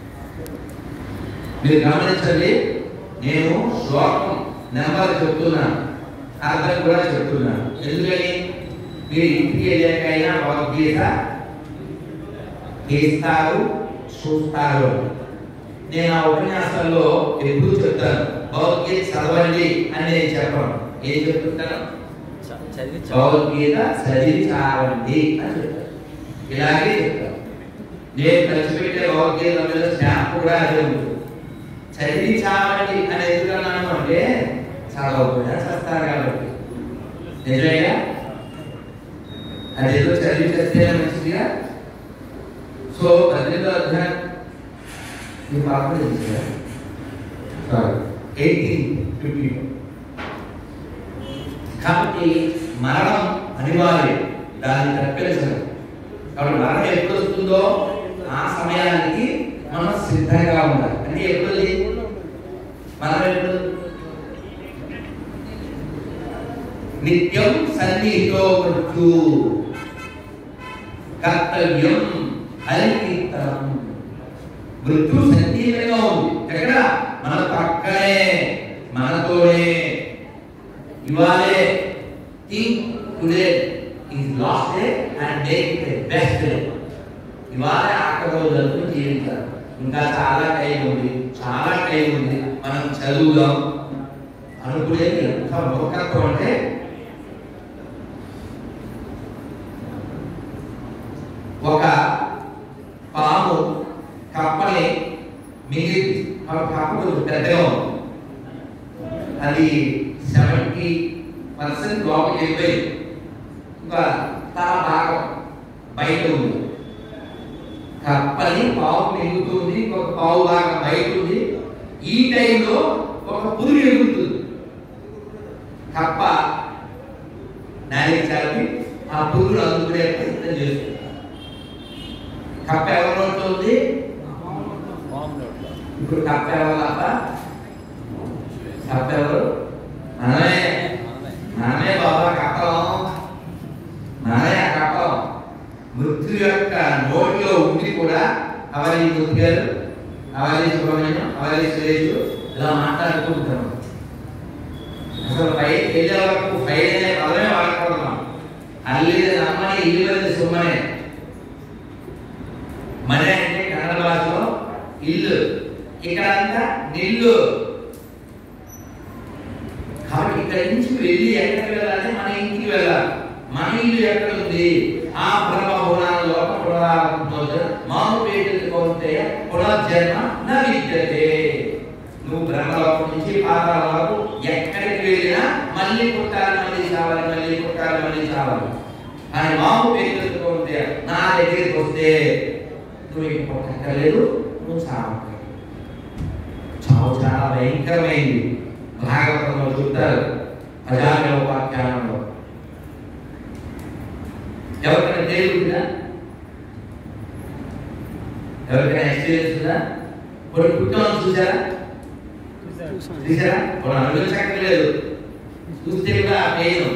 మీరు గమనించండి నేను శ్లోకం నెంబర్ చెప్తున్నాను అర్థం కూడా చెప్తున్నాను ఎందుకని మీరు ఇంటికి వెళ్ళాకైనా భగవద్గీత గీస్తారు చూస్తారు నేను ఆ ఉపన్యాసాల్లో ఎప్పుడు చెప్తాను భగవద్గీత చదవండి అని నేను చెప్పను ఏం చెప్తుంటాను చ- చదివి చ- భగవద్గీత చదివి చావండి అని చెప్తాను ఇలాగే చెప్తాను నేను ఖర్చుపెట్టే భగవద్గీత మీద స్నాప్ కూడా అదే ఉంటుంది చదివి చావండి అని ఎందుకన్నాను అంటే చదవకుండా చేస్తారు కాబట్టి నిజమేగా అదేదో చదివి చేస్తే మంచిదిగా సో పద్దెనిమిదో అధ్యాయం మీ పాప తెలిసిందా సారీ ఎయిటీన్ ఫిఫ్టీ కాబట్టి మరణం అనివార్యం దాన్ని తప్పించదు కాబట్టి మరణం ఎప్పుడు వస్తుందో ఆ సమయానికి మనం సిద్ధంగా ఉండాలి అంటే ఎప్పుడు మరణం ఎప్పుడు నిత్యం సన్నిహితో మృత్యు కర్తవ్యం హరికీర్తనం మృత్యు సన్నిహితంగా ఉంది ఎక్కడ మన పక్కనే మనతోనే ఇవాళే think today is last day and make it the best day ఇవాళ ఆఖరి రోజు అనుకుని జీవించాలి ఇంకా చాలా టైం ఉంది చాలా టైం ఉంది మనం చదువుదాం అనుకునేది ఎంత మూర్ఖత్వం అంటే ఒక పాము కప్పని మిగిలి ఆ కప్ప కొంచెం పెద్దగా ఉంది అది సెవెంటీ పర్సెంట్ లోపలికి వెళ్ళిపోయింది ఇంకా తన భాగం బయట ఉంది కప్పని పావు మిగులుతుంది ఇంకొక పావు లాగా బయట ఉంది ఈ టైంలో ఒక పురుగు ఎగురుతుంది కప్ప నాలుగు చాలి ఆ పురుగును అందుకునే ప్రయత్నం చేస్తుంది కప్ప ఎవరి నోట్లో ఉంది ఇప్పుడు కప్ప ఎవరు కప్ప కప్ప ఎవరు మనమే మనమే బాబా కప్పలం మనమే ఆ కప్పలం మృత్యు యొక్క నోటిలో ఉండి కూడా అవలి మూర్తి గారు అవలి సుబ్రహ్మణ్యం అవలి సురేష్ ఇలా మాట్లాడుతూ ఉంటారు అసలు పైకి వెళ్ళే వరకు పైన అనే పదమే వాడుకుంటున్నాం అల్లిది నమ్మని ఇల్లు సుమ్మనే మనే అంటే కన్నడ భాషలో ఇల్లు ఇక్కడ అంతా నిల్లు కాబట్టి ఇక్కడ నుంచి వెళ్ళి ఎక్కడికి వెళ్ళాలి మన ఇంటికి వెళ్ళాలి మన ఇల్లు ఎక్కడ ఉంది ఆ బ్రహ్మ పురాణంలో పునరావృతంతో మాము పేటలు కొంటే పునర్జన్మ నా విద్యతే నువ్వు బ్రహ్మలోకం నుంచి పాతాల వరకు ఎక్కడికి వెళ్ళినా మళ్ళీ పుట్టాలి మళ్ళీ చావాలి మళ్ళీ పుట్టాలి మళ్ళీ చావాలి కానీ మాము పేటలు కొంటే నా దగ్గరికి వస్తే నువ్వు ఇక పుట్టక్కర్లేదు నువ్వు చావక్కర్లేదు చావు చాలా భయంకరమైంది భాగవతంలో చెప్తారు అజామ్య ఉపాఖ్యానంలో ఎవరికైనా దేవుడిదా ఎవరికైనా ఎక్స్పీరియన్స్ ఉందా కొన్ని పుట్టం చూసారా చూసారా కొన్ని అనుభవించక్కర్లేదు చూస్తే కూడా ఆ పెయిన్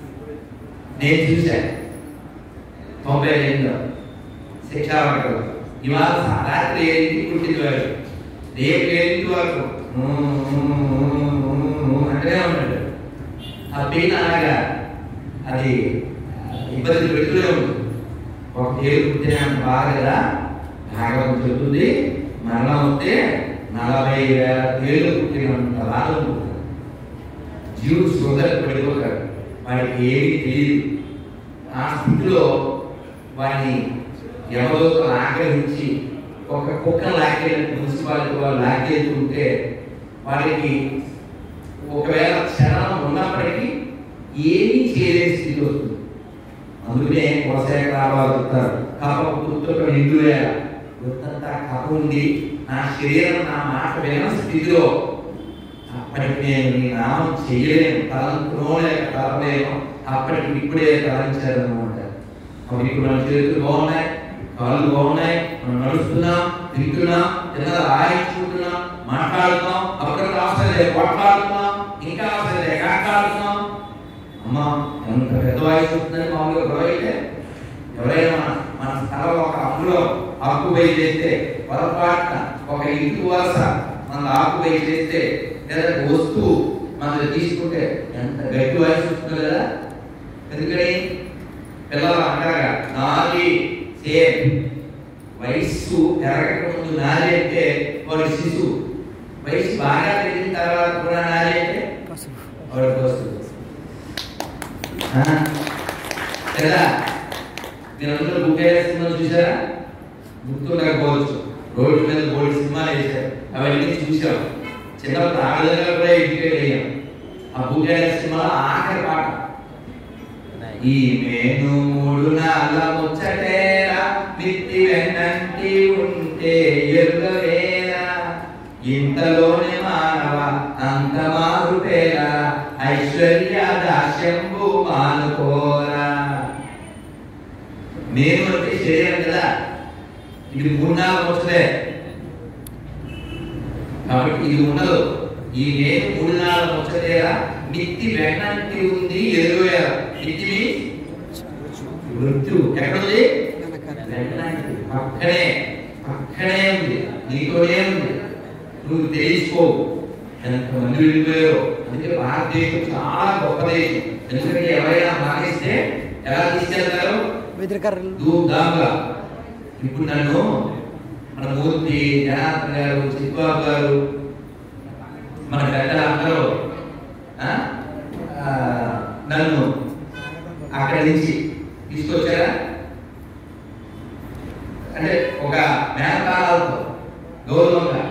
నేను చూశాను తొంభై రెండులో శిక్షావర్గం ఇవాళ రాత్రి ఏడింటికి పుట్టింది వాడు రేపు ఏడింటి వరకు ఊ, ఊ, ఊ, ఊ, ఊ అంటూనే ఉంటాడు ఆ పెయిన్ అలాగా అది ఇబ్బంది పెడుతూనే ఉంటుంది ఒక ఏడు పుట్టినంత బాగా కదా భాగవతం చెబుతుంది మరణం వస్తే నలభై వేల ఏళ్ళు పుట్టినంత బాధ ఉంటుంది జీవుడు సోదరు పడిపోతాడు వాడికి ఏమీ తెలియదు ఆ స్థితిలో వాడిని యమదూతలు ఆగ్రహించి ఒక కుక్కను లాక్కెళ్ళి మున్సిపాలిటీ వాళ్ళు లాక్కెళ్తుంటే వాడికి ఒకవేళ క్షణం ఉన్నప్పటికీ ఏమీ చేయలేని స్థితి వస్తుంది అందుకనే కొనసాగ రావాలి చెప్తారు కప పుత్రుక నిండువేళ వృత్తంతా కప ఉండి నా శరీరం నా మాట విన స్థితిలో అప్పటికి నేను నీ నామం చేయలేను తలంపులోలేక తలలేను అప్పటికి ఇప్పుడే తలంచారు అనమాట అప్పుడు ఇప్పుడు మన చేతులు బాగున్నాయి కాళ్ళు బాగున్నాయి మనం నడుస్తున్నాం తింటున్నాం ఏదైనా రాయించుకుంటున్నాం మాట్లాడుతున్నాం అక్కడ అవసరం లేదు కొట్లాడుతున్నాం ఇంకా అవసరం లేదు కాట్లాడుతున్నాం అమ్మా ఎంత పెద్ద వయసు ఉంటుందని మామూలుగా గొడవ అయితే ఎవరైనా మన మన స్థలంలో ఒక అప్పులో ఆకుపై చేస్తే పొరపాటున ఒక ఇంటి వలస మన ఆకుపై చేస్తే లేదా ఒక వస్తువు మనం తీసుకుంటే ఎంత గట్టి వయసు వస్తుంది కదా ఎందుకని పిల్లలు అంటారా నాలి సేమ్ వయస్సు పెరగక ముందు నాలి అంటే వాడు శిశువు వయసు బాగా పెరిగిన తర్వాత కూడా నాలి అంటే పసుపు వాడు వస్తుంది ఆ? కదా మీరందరూ బుక్ సినిమాలు చూసారా గుర్తుండకపోవచ్చు రోడ్డు మీద బోర్డు సినిమాలు వేశారు అవన్నీ చూసాం చిన్నప్పుడు ఆ విధంగా కూడా ఎడ్యుకేట్ అయ్యాం ఆ బుక్ సినిమాలో ఆఖరి పాట ఈ మేను మూడు నాళ్ళ ముచ్చటేరా మిత్తి వెన్నంటి ఉంటే ఎరుగవేరా ఇంతలోనే మానవ అంత మారుపేరా ఐశ్వర్య దాస్యంబు మానుకోరా నేను అంటే శరీరం కదా ఇది మూడు నాలుగు ముచ్చటే కాబట్టి ఇది ఉండదు ఈ నేను మూడు నాలుగు ముచ్చటేరా మిత్తి వెన్నంటి ఉంది ఎదురువేరా మిత్తి మీన్స్ మృత్యు ఎక్కడుంది వెనకాల వెన్నంటి పక్కనే పక్కనే ఉంది నీతోనే ఉంది నువ్వు తెలుసుకోవు ఎంతమంది వెళ్ళిపోయారో అందుకే భారతదేశం చాలా గొప్ప దేశం ఎందుకంటే ఎవరైనా మరణిస్తే ఎలా తీసుకెళ్తారు వెదిరికర్రలు ధూమ్ధామ్గా ఇప్పుడు నన్ను మన మూర్తి జనార్దన్ గారు చిత్బాబు గారు మన పెద్దలు అందరూ ఆ, ఆ, నన్ను అక్కడి నుంచి తీసుకొచ్చారా అంటే ఒక మేనకాలతో గౌరవంగా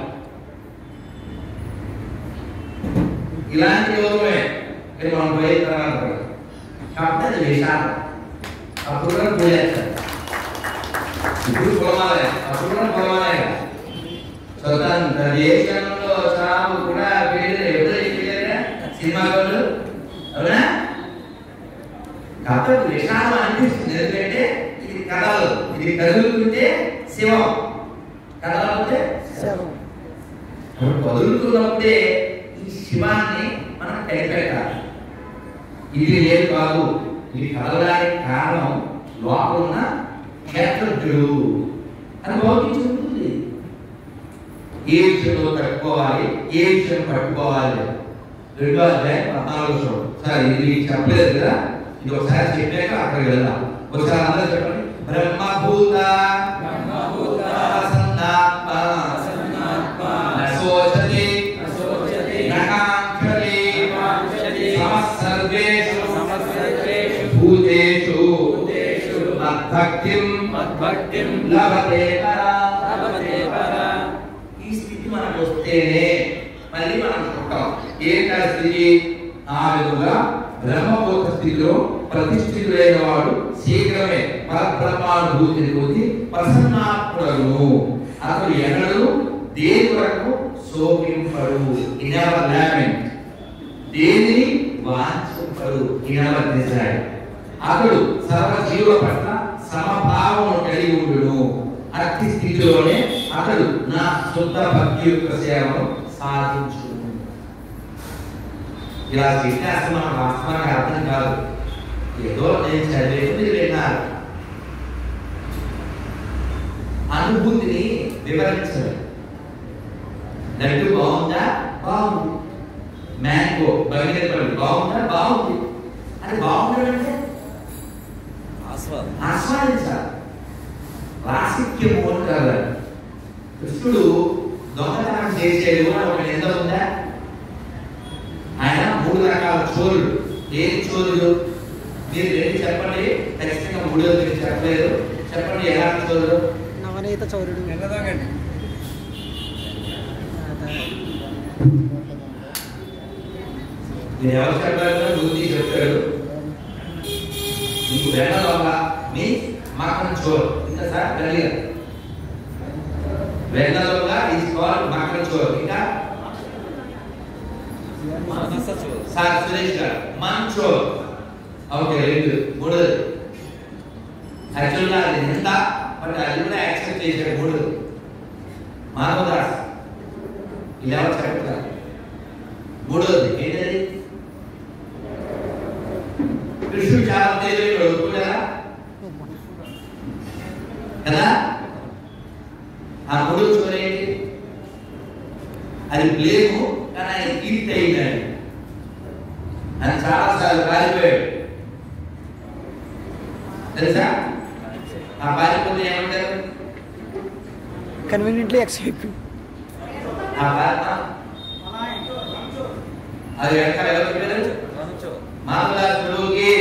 ఇలాంటి గౌరవమే ఇది మనం పోయిన తర్వాత కూడా. కాకపోతే అది విషాదం అప్పుడు కూడా పూజేస్తారు ఇప్పుడు కులమాలయ అప్పుడు కూడా కులమాలయ స్వతంత్ర దేశంలో చావు కూడా పేరు ఎవరు చెప్పారా సినిమా వాళ్ళు అవునా కాబట్టి విషాదం అనిపిస్తుంది ఎందుకంటే ఇది కథలు ఇది కదులుతుంటే శివం కదలకపోతే శవం అప్పుడు కదులుతున్నప్పుడే ఈ శివాన్ని మనం కనిపెట్టాలి ఇది లేదు కాదు ఇది కదలడానికి కారణం లోపల ఉన్న క్షేత్రజ్ఞుడు అని భౌతించి ఉంటుంది ఏ విషయంలో తట్టుకోవాలి ఏ విషయం పట్టుకోవాలి రెండో అధ్యాయం పద్నాలుగు శ్లోకం సార్ ఇది మీకు చెప్పలేదు కదా ఇది ఒకసారి చెప్పాక అక్కడికి వెళ్దాం ఒకసారి అందరూ చెప్పండి బ్రహ్మభూత బ్రహ్మభూత ప్రసన్నాత్మ ప్రసన్నాత్మ నశోచతి నశోచతి నకాంక్షతి నకాంక్షతి సమస్సర్వేషు సమస్సర్వేషు భూతేషు భూతేషు మద్భక్తిం మద్భక్తిం లభతే పరా లభతే పరా. ఈ స్థితి మనకు వస్తేనే మళ్ళీ మనం పుట్టాం ఏంటి ఆ స్థితి ఆ విధంగా బ్రహ్మభూత స్థితిలో ప్రతిష్ఠితుడైన వాడు శీఘ్రమే పరబ్రహ్మానుభూతిని పొంది ప్రసన్నాత్ముడను అతడు ఎన్నడూ దేని వరకు శోకింపడు ఇనవర్ లామెంట్ దేనిని వాంఛింపడు ఇనవర్ డిజైర్ అతడు సర్వ జీవుల పట్ల సమభావం కలిగి ఉండును అట్టి స్థితిలోనే అతడు నా శుద్ధ భక్తి యొక్క సేవను సాధించును ఇలా చెప్తే అసలు మన వాస్తవానికి అర్థం కాదు ఏదో నేను చదివేది మీరు విన్నారు అనుభూతిని వివరించడం లడ్డు బాగుందా బాగుంది మ్యాంగో బంగినపల్లి బాగుందా బాగుంది అది బాగుందంటే ఆస్వాదం ఆస్వాదించాలి రాసిక్యము అంటారు కృష్ణుడు దొంగతనం చేసేది కూడా ఒక నింద ఉందా ఆయన మూడు రకాల చోరుడు ఏం చోరుడు మీరు రెండు చెప్పండి ఖచ్చితంగా మూడో మీరు చెప్పలేదు చెప్పండి ఎలాంటి చోరుడు నవనీత చౌరుడు మీరు ఎవరు చెప్పారో బుద్ధి చెప్తాడు నీకు వెన్న దొంగ మీ మకన్ చోర్ ఇంకా సార్ కలిగా వెన్న దొంగ ఈజ్ కాల్డ్ మకన్ చోర్ ఇంకా మనస చోరు సార్ సురేష్ గారు మన్ చోర్ ఓకే రెండు మూడోది యాక్చువల్గా అది నింద బట్ అది కూడా యాక్సెప్ట్ చేశాడు మూడు మాధవదాస్ ఇలా ఎవరు చెప్తారు మూడోది ఏంటది కృష్ణుడు చాలా తేలిక ఒప్పుకున్నారా కదా ఆ మూడో చోర ఏంటి అది బ్లేము కానీ ఆయన కీర్తి అయిందండి ఆయన చాలా సార్లు కాలిపోయాడు తెలుసా ఆ పారిపోతే ఏమంటారు కన్వీనియంట్లీ ఎక్స్పెక్ట్ ఆ పారి అది వెనకాల ఎవరు చెప్పారు రంచో మామూలుకి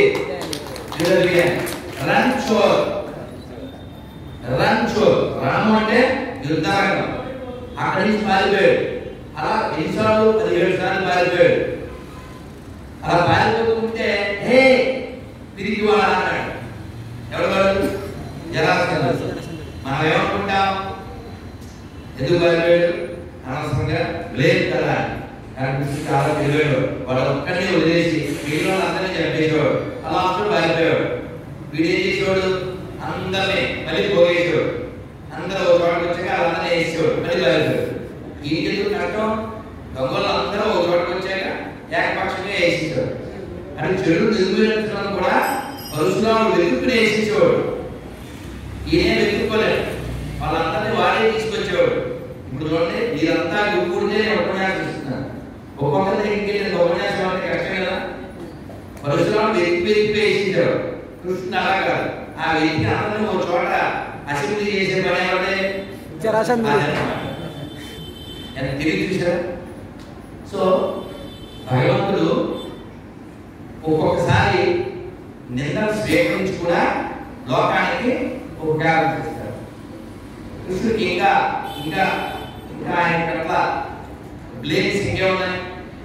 రన్ చోర్ రన్ చోర్ రాము అంటే యుద్ధరంగం అక్కడి నుంచి పారిపోయాడు అలా ఎన్నిసార్లు పదిహేడు సార్లు పారిపోయాడు అలా పారిపోతుంటే హే తిరిగి వాడు అన్నాడు ఎవడు వాడు జరాసంధుడు మనం ఏమనుకుంటాం ఎందుకు పారిపోయాడు అనవసరంగా లేదు కదా అని కనిపిస్తే చాలా తెలివాడు వాడు ఒక్కడిని వదిలేసి మిగిలిన వాళ్ళందరినీ చంపేసేవాడు అలా అప్పుడు పారిపోయాడు వీడు ఏం చేసేవాడు అందరినీ మళ్ళీ పోగేసేవాడు అందరూ ఒక చోటకి వచ్చాక వాళ్ళందరినీ వేసేవాడు మళ్ళీ పారిపోయాడు ఈయనకి ఎందుకు కష్టం దొంగలు అందరూ ఒక చోటకి వచ్చాక ఏకపక్షంగా వేసేసేవాడు అని చెడు నిర్మూలించడం కూడా పరశురాముడు వెతుక్కుని వేసేసేవాడు ఈయనే వెతుక్కోలేడు వాళ్ళందరినీ వాడే తీసుకొచ్చేవాడు ఇప్పుడు చూడండి మీరంతా గుర్తుంటే నేను ఉపన్యాసం ఇస్తున్నాను ఒక్కొక్కరి దగ్గరికి వెళ్ళి ఉపన్యాసం అంటే కష్టం కదా పరశురాముడు వెతికి వెతికి వేసించాడు కృష్ణుడు అలా కాదు ఆ వెతికి అందరినీ ఒక చోట అసెంబ్లీ చేసే పని ఏమంటే జరాసంధుడు. ఎంత తిరిగి చూసారా సో భగవంతుడు ఒక్కొక్కసారి నిందలు స్వీకరించి కూడా లోకానికి ఉపకారం చేస్తాడు కృష్ణుడికి ఇంకా ఇంకా ఇంకా ఆయన పట్ల బ్లేమ్స్ ఇంకే ఉన్నాయి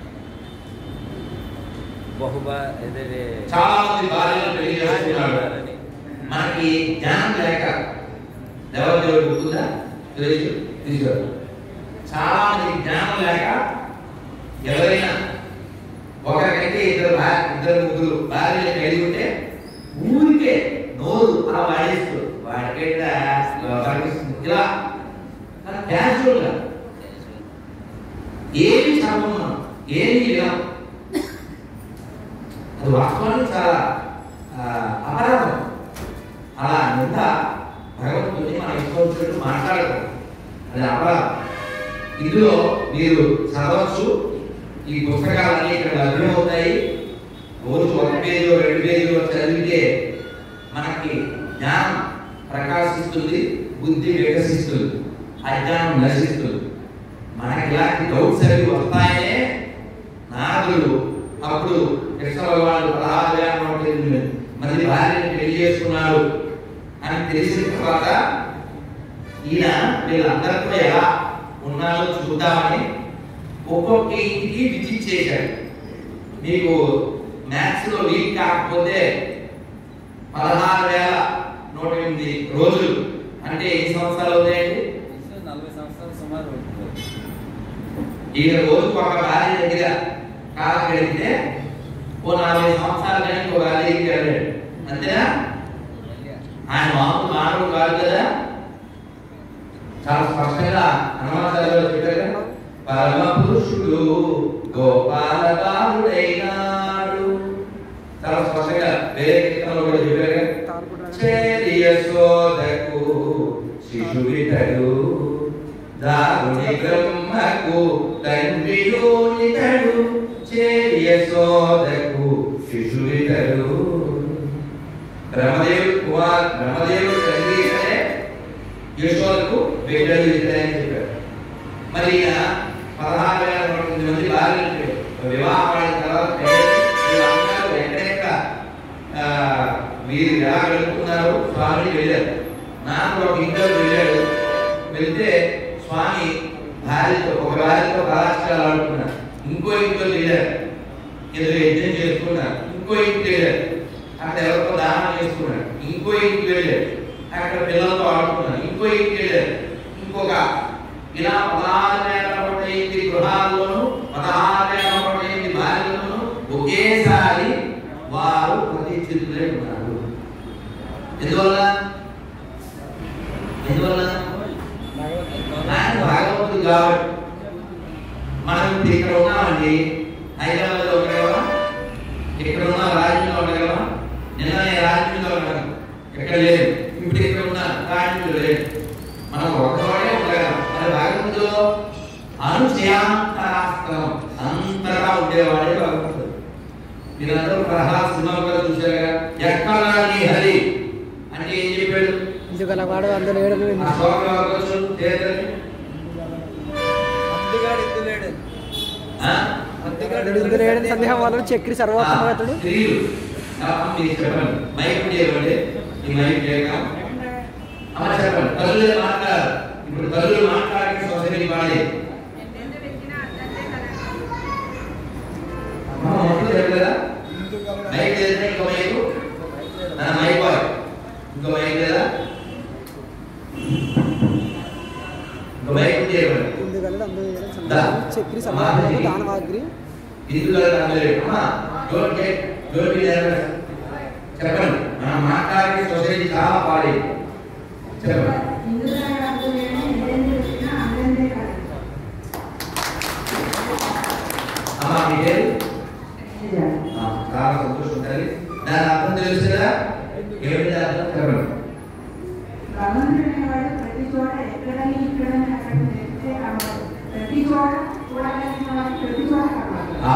బహుబా ఏదే చాలా మంది భార్యలు పెళ్లి చేసుకున్నాడు మనకి జ్ఞానం లేక దేవదేవుడు గుర్తుందా తెలుసు తీసుకోరు చాలా మంది జ్ఞానం లేక ఎవరైనా ఒకరికంటే ఇద్దరు భా ఇద్దరు ముగ్గురు భార్యలు కలిగి ఉంటే ఊరికే నోరు అలా వాడేస్తూ వాడికైతే ఇలా క్యాజువల్గా ఏమి చదవం మనం ఏమి వినం అది వాస్తవానికి చాలా ఆ, అపరాధం అలా నింద భగవంతుని మన ఇష్టం వచ్చినట్టు మాట్లాడకూడదు అది అపరాధం ఇందులో మీరు చదవచ్చు ఈ పుస్తకాలన్నీ ఇక్కడ లభ్యమవుతాయి రోజు ఒక పేజీ రెండు పేజీలు చదివితే మనకి జ్ఞానం ప్రకాశిస్తుంది బుద్ధి వికసిస్తుంది అజ్ఞానం నశిస్తుంది మనకి ఇలాంటి డౌట్స్ అవి వస్తాయనే నారదుడు అప్పుడు కృష్ణ భగవానుడు పదహారు వేల నూట ఎనిమిది మంది భార్యని పెళ్లి చేసుకున్నాడు అని తెలిసిన తర్వాత ఈయన వీళ్ళందరూ కూడా ఎలా ఉన్నారో చూద్దామని ఒక్కొక్క ఇంటికి విజిట్ చేశాడు మీకు మ్యాథ్స్ లో వీక్ కాకపోతే పదహారు వేల నూట ఎనిమిది రోజులు అంటే ఎన్ని సంవత్సరాలు అవుతాయండి నలభై సంవత్సరాలు సుమారు ఉంటుంది. ఈయన రోజు ఒక భార్య దగ్గర కాలం గడిపితే ఓ నలభై సంవత్సరాలు కానీ ఒక భార్య దగ్గరికి వెళ్ళాడు అంతేనా ఆయన మామూలు మానవుడు కాదు కదా చాలా స్పష్టంగా హనుమాచార్యులు చెప్పారు కదా, పరమ పురుషుడు గోపాల బాలుడైనాడు చాలా స్పష్టంగా వేరే కీర్తనలో కూడా చెప్పారు కదా, తాడుకుంటాడు చేరి యశోదకు శిశువితడు దారుని బ్రహ్మకు తండ్రిలోనితడు చేరి యశోదకు శిశువితడు బ్రహ్మదేవుడు కుమార్ బ్రహ్మదేవుడు తండ్రి ఇతడే యశోదకు బిడ్డలు ఇతడే అని చెప్పారు మరి ఈయన పదహారు వేల నూట ఎనిమిది మంది భార్యలు వివాహం అయిన తర్వాత వీళ్ళందరూ ఎక్కడెక్కడ ఆ, వీరు ఎలా వెళ్తున్నారు స్వామిని వెళ్ళారు నాకు ఒక ఇంట్లో వెళ్ళాడు వెళ్తే స్వామి భార్యతో ఒక భార్యతో కళాశాల ఆడుకున్నారు ఇంకో ఇంట్లో వెళ్ళారు ఏదో యజ్ఞం చేసుకున్నారు ఇంకో ఇంటికి వెళ్ళారు అక్కడ ఎవరికో దానం చేసుకున్నారు ఇంకో ఇంటికి వెళ్ళారు అక్కడ పిల్లలతో ఆడుకున్నారు ఇంకో ఇంటికి వెళ్ళారు ఇంకొక ఇలా పదహారు వేల నూట ఎనిమిది గృహాల్లోనూ పదహారు వేల నూట ఎనిమిది భార్యలను ఒకేసారి వారు ప్రతిష్ఠితులై ఉన్నారు ఎందువల్ల ఎందువల్ల ఆయన భాగవతుడు కాబట్టి మనం ఇప్పుడు ఇక్కడ ఉన్నామండి హైదరాబాద్లో ఉండగలమా ఇక్కడ ఉన్న రాజమండ్రిలో ఉండగలమా నిన్న నేను రాజమండ్రిలో ఉన్నాను ఎక్కడ లేదు ఇప్పుడు ఇక్కడ ఉన్నా రాజమండ్రిలో లేదు మనం ఒక చోటే ఉండగలం మరి భాగవతులో అనుచయాంతరాస్త్రం అంతటా ఉండేవాడే భగవంతుడు మీరందరూ ప్రహ్లాద్ సినిమా కూడా చూశారు కదా ఎక్కడ నీ హరి అంటే ఏం చెప్పాడు ఇందుగలవాడు అందులో ఏడు ఆ శ్లోకం ఎవరికి వచ్చు? చేతులని. అందుగాడు ఇందులేడు. ఆ? అందుగాడు ఇందులో ఏడు సందేహం వాళ్ళు చక్రి సర్వోత్తమతడు స్త్రీలు అమ్మ మీరు చెప్పండి మైక్ చేయమండి ఈ మైక్ చేయక అమ్మ చెప్పండి తల్లులు మాట్లాడారు ఇప్పుడు తల్లులు మాట్లాడిన సొసైటీ వాడే అమ్మ మొత్తం చెప్పలేదా మైక్ చేస్తే ఇంకో మైక్ నా మైక్ బాయ్ ఇంకో మైక్ లేదా ఇంకో మైక్ చేయమండి ఇందుగలడు అందులో ఏడు సందేహం చక్రి సర్వోత్తమతడు దానవాగ్రి ఇందులో అందలేదు అమ్మా don't get don't be nervous చెప్పండి మనం మాట్లాడే సొసైటీ చాలా పాడేది చెప్పండి అమ్మా మీ పేరు ఆ, చాలా సంతోషం ఉంటుంది దాని అర్థం తెలుసు కదా ఏమిటి అర్థం చెప్పండి భగవంతుడైనవాడు ప్రతి చోట ఎక్కడని ఇక్కడని అక్కడ చేస్తే కనబడదు ప్రతి చోట చూడగలిగిన వాడు ప్రతి చోట కనబడదు ఆ.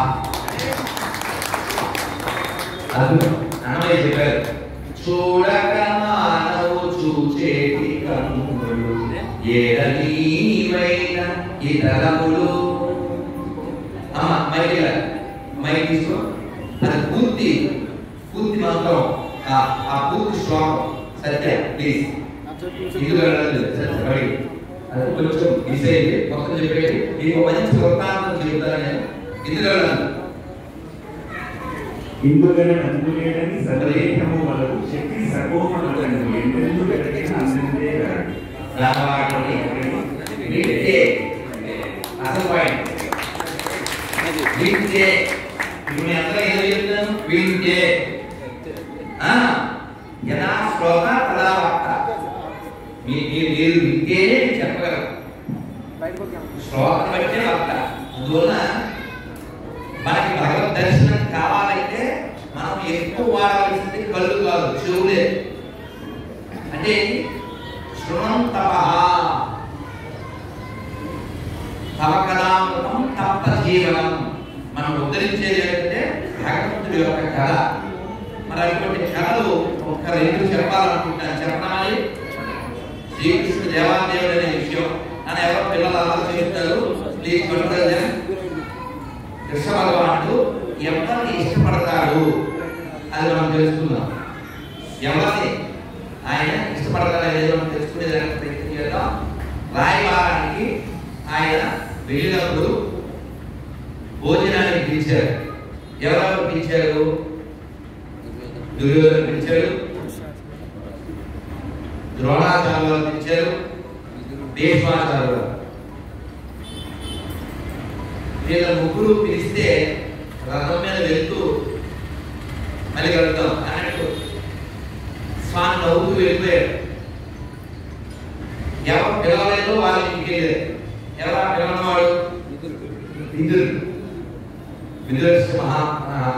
అద్భుతం అన్నమయ్య చెప్పారు చూడక మానవు చూచేటి కన్నులు ఏడనీవైన ఇతరములు అమ్మ మైక్ ఇలా మైక్ తీసుకో అది పూర్తి పూర్తి మంత్రం ఆ ఆ పూర్తి శ్లోకం సత్య ప్లీజ్ ఇల్లు వెళ్ళాలి సత్య అది కొంచెం ఈసైంది మొత్తం చెప్పేది మీకు మంచి వృత్తాంతం చెబుతాను నేను ఇల్లు వెళ్ళాలి ఇందుగల నందులేడని సర్వేహము వలదు శక్తి సర్వోమగలను ఎందెందు వెతకిన అందందే గలడు దానవాడిని వీటితే అసలు పాయింట్ వీటితే ఇప్పుడు నేను అందరూ ఏదో చెప్తాను వీటితే ఆ, యథా శ్లోక తదా వక్త మీ- మీరు మీరు వింటేనే నేను చెప్పగలను బయటకు వచ్చాము శ్లోకం బట్టే వక్త అందువల్ల మనకి భగవద్ దర్శనం కావాలంటే మనం ఎక్కువ వాడవలసింది కళ్ళు కాదు చెవులే అంటే శృణం తప తపకలామృతం తప్త జీవనం మనం ఉద్ధరించేది ఏంటంటే భగవంతుడి యొక్క కళ మరి అటువంటి కళలు ఒక్క రెండు చెప్పాలనుకుంటాను చెప్పనాలి శ్రీకృష్ణ దేవాదేవుడు అనే విషయం అని ఎవరో పిల్లలు ఆలోచిస్తారు ప్లీజ్ పట్టుదల కృష్ణ భగవానుడు ఎవరిని ఇష్టపడతాడు అది మనం తెలుసుకుందాం ఎవరిని ఆయన ఇష్టపడతారా లేదో మనం తెలుసుకునేదానికి ప్రయత్నం చేద్దాం రాయబారానికి ఆయన వెళ్ళినప్పుడు భోజనానికి పిలిచారు ఎవరెవరు పిలిచారు దుర్యోధన పిలిచాడు ద్రోణాచార్యులు పిలిచారు భీష్మాచార్యులు వీళ్ళ ముగ్గురు పిలిస్తే రథం మీద వెళ్తూ మళ్ళీ కలుద్దాం అన్నట్టు స్వామి నవ్వుతూ వెళ్ళిపోయాడు ఎవరు పిలవలేదు వాళ్ళు ఇంటికి వెళ్ళారు ఎవరు ఆ పిలవనవాడు విదురు విదురు మహా మహా.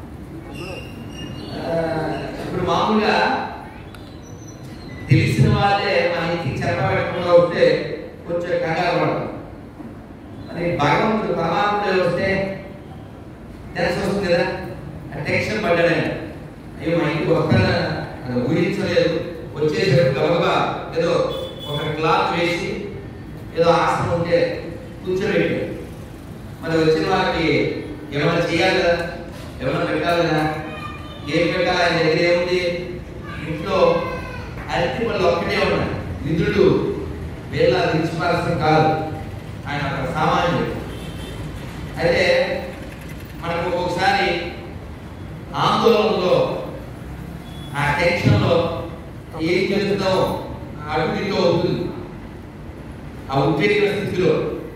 ఆ, ఇప్పుడు మామూలుగా తెలిసిన వాళ్ళే మన ఇంటికి చెప్పబెట్టకుండా ఉంటే కొంచెం కంగారు పడతాం మరి భగవంతుడు పరమాత్ముడు వస్తే తెలిసి వస్తుంది కదా ఆ టెన్షన్ పడ్డాడు అయ్యో మా ఇంటికి వస్తాన ఊహించలేదు వచ్చేసాడు గబగబా ఏదో ఒక క్లాత్ వేసి ఏదో ఆసనం ఉంటే కూర్చోబెట్టి మరి వచ్చిన వాళ్ళకి ఏమైనా చేయాలి కదా ఏమైనా పెట్టాలి కదా ఏం పెట్టాలి ఆయన దగ్గర ఏముంది ఇంట్లో అరటి పళ్ళు ఒక్కటే ఉన్నాయి నిధుడు వేళ రిచిపరసం కాదు ఆయన ఒక సామాన్యుడు అయితే మనకు ఒక్కొక్కసారి ఆందోళనలో ఆ టెన్షన్లో ఏం చేస్తామో అడుగు ఇటు అవుతుంది ఆ ఉద్వేగ స్థితిలో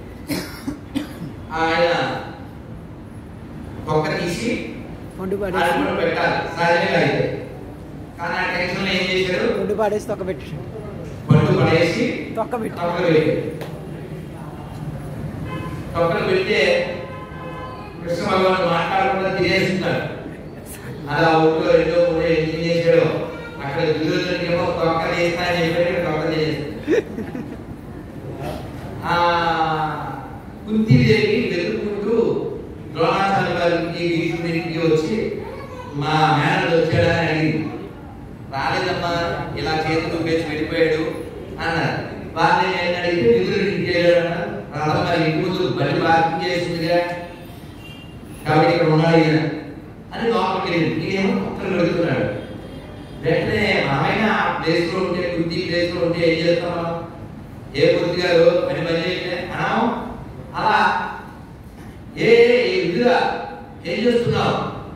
ఆయన తొక్క తీసి వండు అది పాడేసి కూడా పెట్టాలి సహజంగా అయితే కానీ ఆ టెన్షన్లో ఏం చేశాడు వండు పాడేసి తొక్క పెట్టి పట్టు పడేసి తొక్క పెట్టి తొక్కలు పెట్టి తొక్కలు పెడితే కృష్ణ భగవాన్ మాట్లాడకుండా తినేస్తున్నాడు అలా ఒకటో రెండో మూడో ఏం చేశాడో అక్కడ దుర్యోధనకేమో తొక్క చేస్తా అని చెప్పాడు ఇక్కడ తొక్క చేస్తాడు ఆ కుంతీదేవి వెతుక్కుంటూ ద్రోణాచార్య గారికి భీష్ముడికి వచ్చి మా మేనడు వచ్చాడని అడిగింది రాలేదమ్మా ఇలా చేతులు పేసి వెళ్ళిపోయాడు అన్నారు వాళ్ళని నేను అడిగితే నిధులు ఇంటికి వెళ్ళాడు రథం మరి ఇంటి ముందు బండి పార్కింగ్ చేసిందిగా కాబట్టి ఇక్కడ ఉన్నాడు ఈయన అని లోపలికి వెళ్ళింది నేనేమో పక్కన పెడుతున్నాడు వెంటనే మామైన ఆ ప్లేస్ లో ఉంటే కుర్తీ ప్లేస్ లో ఉంటే ఏం చేస్తాం మనం ఏ కుర్తి గారు పని పని చేస్తే అనం అలా ఏ ఏ విధుగా ఏం చేస్తున్నావు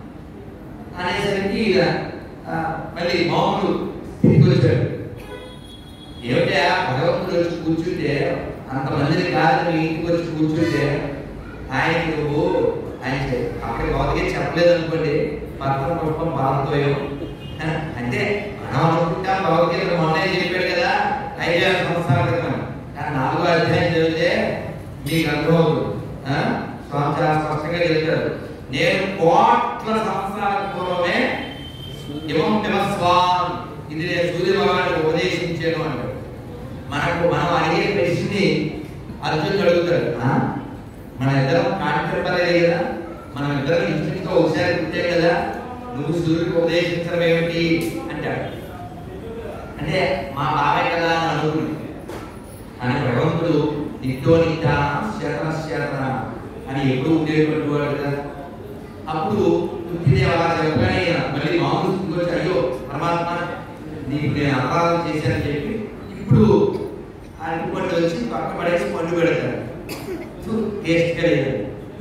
అనేసరికి ఈయన, ఆ, మళ్ళీ మామూలు తిరిగి వచ్చాడు ఏమిటా భగవంతుడు వచ్చి కూర్చుంటే అంతమందిని కాదు నీ ఇంటికి వచ్చి కూర్చుంటే ఆయనకి నువ్వు ఆయన చె- అక్కడ భౌతికే చెప్పలేదు అనుకోండి పత్రం పుష్పం బాధతోయం అంటే మనం అనుకుంటాం భగవద్గీత మొన్నే చెప్పాడు కదా ఐదు వేల సంవత్సరాల క్రితం కానీ నాలుగో అధ్యాయం చదివితే మీకు అర్థమవుతుంది ఆ? స్వామి చాలా స్పష్టంగా చెప్తారు నేను కోట్ల సంవత్సరాల పూర్వమే ఇవం పిమస్వాన్ ఇది నేను సూర్య భగవానుడికి ఉపదేశించాను అంటాడు మనకు మనం అడిగే ప్రశ్నని అర్జునుడు అడుగుతాడు "ఆ? మన ఇద్దరం కాంటెంపరీ కదా మనం ఇద్దరం ఇన్స్టిట్యూట్ తో ఒకసారి పుట్టాం కదా నువ్వు సూర్యుడికి ఉపదేశించడం ఏమిటి అంటాడు అంటే మా బాబాయ్ కదా అని అనుకుంది కానీ భగవంతుడు నిత్యో నిత్యాన శతన శతన అని ఎప్పుడు ఉండేటువంటి వాడు కదా అప్పుడు కుంతిదేవి అలా చెప్పగానే ఈయన మళ్ళీ మామూలు స్థితికి వచ్చి అయ్యో పరమాత్మ నీకు నేను అపరాధం చేశానని చెప్పి ఇప్పుడు ఆ అరటి పండు వచ్చి పక్క పడేసి పండు పెడతారు టేస్ట్ గా లేదు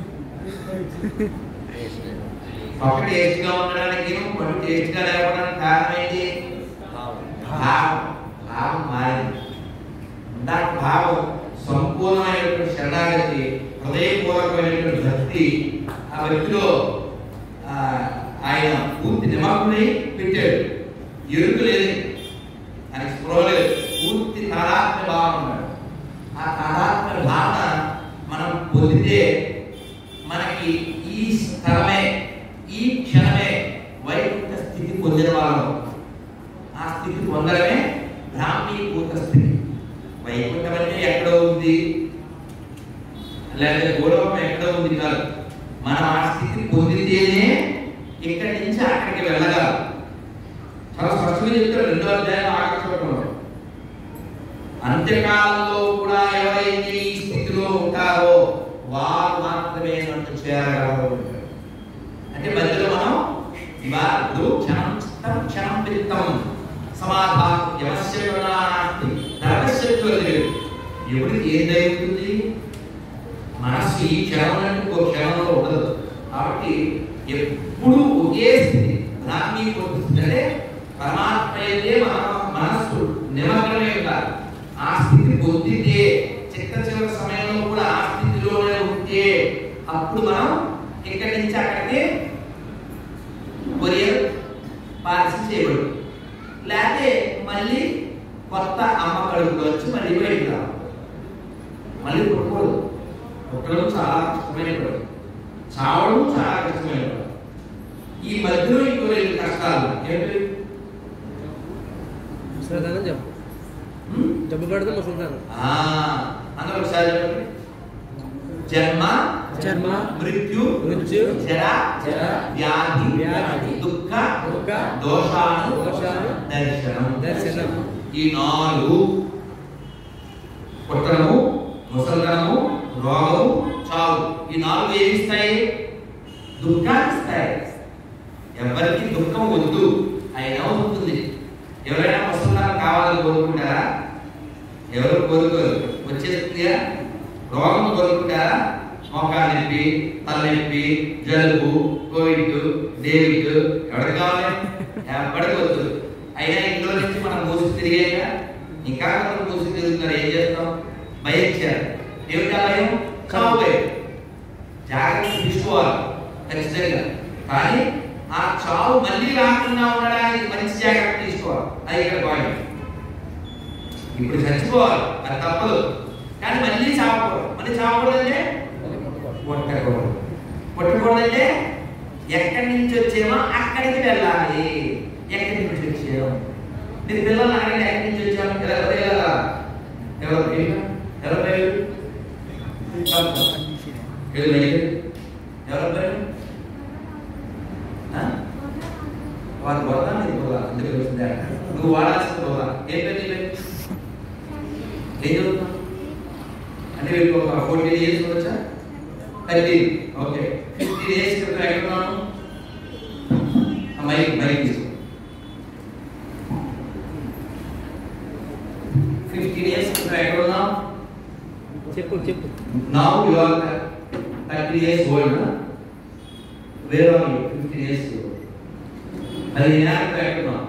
పక్క టేస్ట్ గా ఉండడానికి పండు టేస్ట్ గా లేకపోవడానికి కారణం ఏంటి భావం భావం మారింది దాని భావం సంపూర్ణమైనటువంటి శరణాగతి హృదయపూర్వకమైనటువంటి భక్తి ఆ వ్యక్తిలో ఆ, ఆయన పూర్తి నిమగ్నై పెట్టాడు ఎరుకు లేదు ఆయన స్పృహ లేదు పూర్తి తాదాత్మ్య భావం ఉన్నాడు ఆ తాదాత్మ్య భావన మనం పొందితే మనకి ఈ స్థలమే ఈ క్షణమే వైకుంఠ స్థితి పొందిన వాళ్ళం ఆ స్థితి పొందడమే బ్రాహ్మీభూత స్థితి వైకుంఠం అంటే ఎక్కడో ఉంది లేకపోతే గౌరవం ఎక్కడో ఉంది కాదు మనం ఆ స్థితి పొందితేనే ఇక్కడి నుంచి అక్కడికి వెళ్ళగలం చాలా స్పష్టంగా చెప్తారు రెండో అధ్యాయం ఆకర్షణలో అంత్యకాలంలో కూడా ఎవరైతే ఈ స్థితిలో ఉంటారో వారు మాత్రమే నన్ను చేరగలరు అంటే మధ్యలో మనం ఇవాళ క్షణం చిత్తం క్షణం విత్తం సమాధానం యమస్య నాస్తి ధర్మశక్తి లేదు ఎవరికి ఏం జరుగుతుంది మనస్సు ఈ క్షణం అంటే ఇంకో క్షణంలో ఉండదు కాబట్టి ఎప్పుడు ఒకే స్థితి బ్రాహ్మీ పొందుతుంది అంటే పరమాత్మ అయితే మన మనస్సు నిమగ్నమై ఉండాలి ఆ స్థితి పొందితే చిత్త చివరి సమయంలో కూడా ఆ స్థితిలోనే ఉంటే అప్పుడు మనం ఇక్కడి నుంచి అక్కడికి కొరియర్ పార్సల్ చేయబడు లేకపోతే మళ్ళీ కొత్త అమ్మ కడుపులో వచ్చి మళ్ళీ బయటికి రావాలి మళ్ళీ పుట్టకూడదు పుట్టడం చాలా కష్టమైన పని చావడం చాలా కష్టమైన పని ఈ మధ్యలో ఇంకో రెండు కష్టాలు ఏంటి ముసలిదానం జబ్బు హ్మ్? జబ్బు పడితే ముసలిదానం ఆ, అందరూ ఒకసారి చెప్పండి జన్మ చర్మ మృత్యు మృత్యు జర జర వ్యాధి వ్యాధి దుఃఖ దుఃఖ దోషాను దోషాను దర్శనం దర్శనం ఈ నాలుగు పుట్టడము ముసలము రోగము చావు ఈ నాలుగు ఏమి ఇస్తాయి దుఃఖాన్ని ఇస్తాయి ఎవరికి దుఃఖం వద్దు అయినా వస్తుంది ఎవరైనా ముసలితనం కావాలని కోరుకుంటారా ఎవరు కోరుకోరు వచ్చేస్తుందిగా రోగం కోరుకుంటారా మోకాలు నొప్పి తలనొప్పి జలుబు కోవిడ్ డేవిడ్ ఎవరికి కావాలి ఎవరికి వద్దు అయినా ఇంట్లో నుంచి మనం మూసి తిరిగాక ఇంకా కొందరు మూసి తిరుగుతున్నారు ఏం చేస్తాం భయించారు ఏమిటి ఆ భయం చావు భయం జాగ్రత్త తీసుకోవాలి ఖచ్చితంగా కానీ ఆ చావు మళ్ళీ రాకుండా ఉండడానికి మంచి జాగ్రత్త తీసుకోవాలి అది ఇక్కడ పాయింట్ ఇప్పుడు చచ్చిపోవాలి అది తప్పదు కానీ మళ్ళీ చావకూడదు మళ్ళీ చావకూడదంటే పుట్టకూడదు పుట్టకూడదంటే ఎక్కడి నుంచి వచ్చేమో అక్కడికి వెళ్ళాలి ఎక్కడి నుంచి వచ్చాము మీరు పిల్లల్ని అడగండి ఎక్కడి నుంచి వచ్చాము ఎవరు వెళ్ళాలా ఎవరు పేరు ఎవరు పేరు ఎవరు పేరు ఎవరు పేరు ఆ? వారు బోధన నీకు బోధన ఎందుకు వచ్చింది నువ్వు వాడాల్సిన బోధన ఏం పేరు నీ పేరు ఏం చదువుతున్నావు అంటే మీకు ఒక ఫోర్టీన్ ఇయర్స్ వచ్చా థర్టీన్ ఓకే ఫిఫ్టీన్ ఇయర్స్ క్రితం ఎక్కడ ఉన్నాను ఆ మైక్ మైక్ తీసుకో ఫిఫ్టీన్ ఇయర్స్ క్రితం ఎక్కడ ఉన్నాం చెప్పు చెప్పు now you are thirty years old where are you fifteen years అది నేను ఎక్కడ ఉన్నాం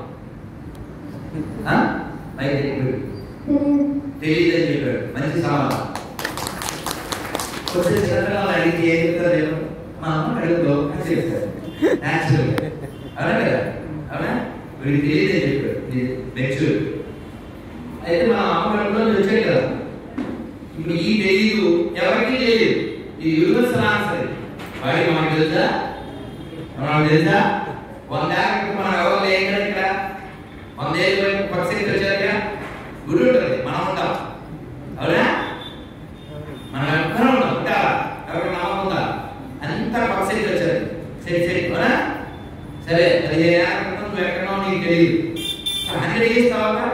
మైక్ చెప్పాడు తెలియదు అని చెప్పాడు మంచి సమాధానం కొంచెం చిన్నపిల్లలు అడిగితే ఏం చెప్తారు చెప్పు మా అమ్మ అడుగులో అని చెప్తారు న్యాచురల్ అవునా కదా అవునా వీడికి తెలియదు అని చెప్పాడు మెచ్యూర్ అయితే మా అమ్మ కడుపులో నుంచి వచ్చాడు కదా ఇప్పుడు ఈ తెలియదు ఎవరికి తెలియదు ఈ యూనివర్సల్ ఆన్సర్ వాడికి మనకు తెలుసా మనకు తెలుసా వంద ఏళ్ళ క్రితం మనం ఎవరు లేం కదా ఇక్కడ వంద ఏళ్ళ వరకు పక్షికి వచ్చారుగా గుడి ఉంటుంది మనం ఉంటాం అవునా మనం ఎక్కడ ఉంటాం ఉంటారా ఎవరికి నమ్మకం ఉందా అంతా పక్షికి వచ్చారు సరే సరే అవునా సరే పదిహేను ఏళ్ళ క్రితం నువ్వు ఎక్కడో నీకు తెలియదు హండ్రెడ్ ఇయర్స్ తర్వాత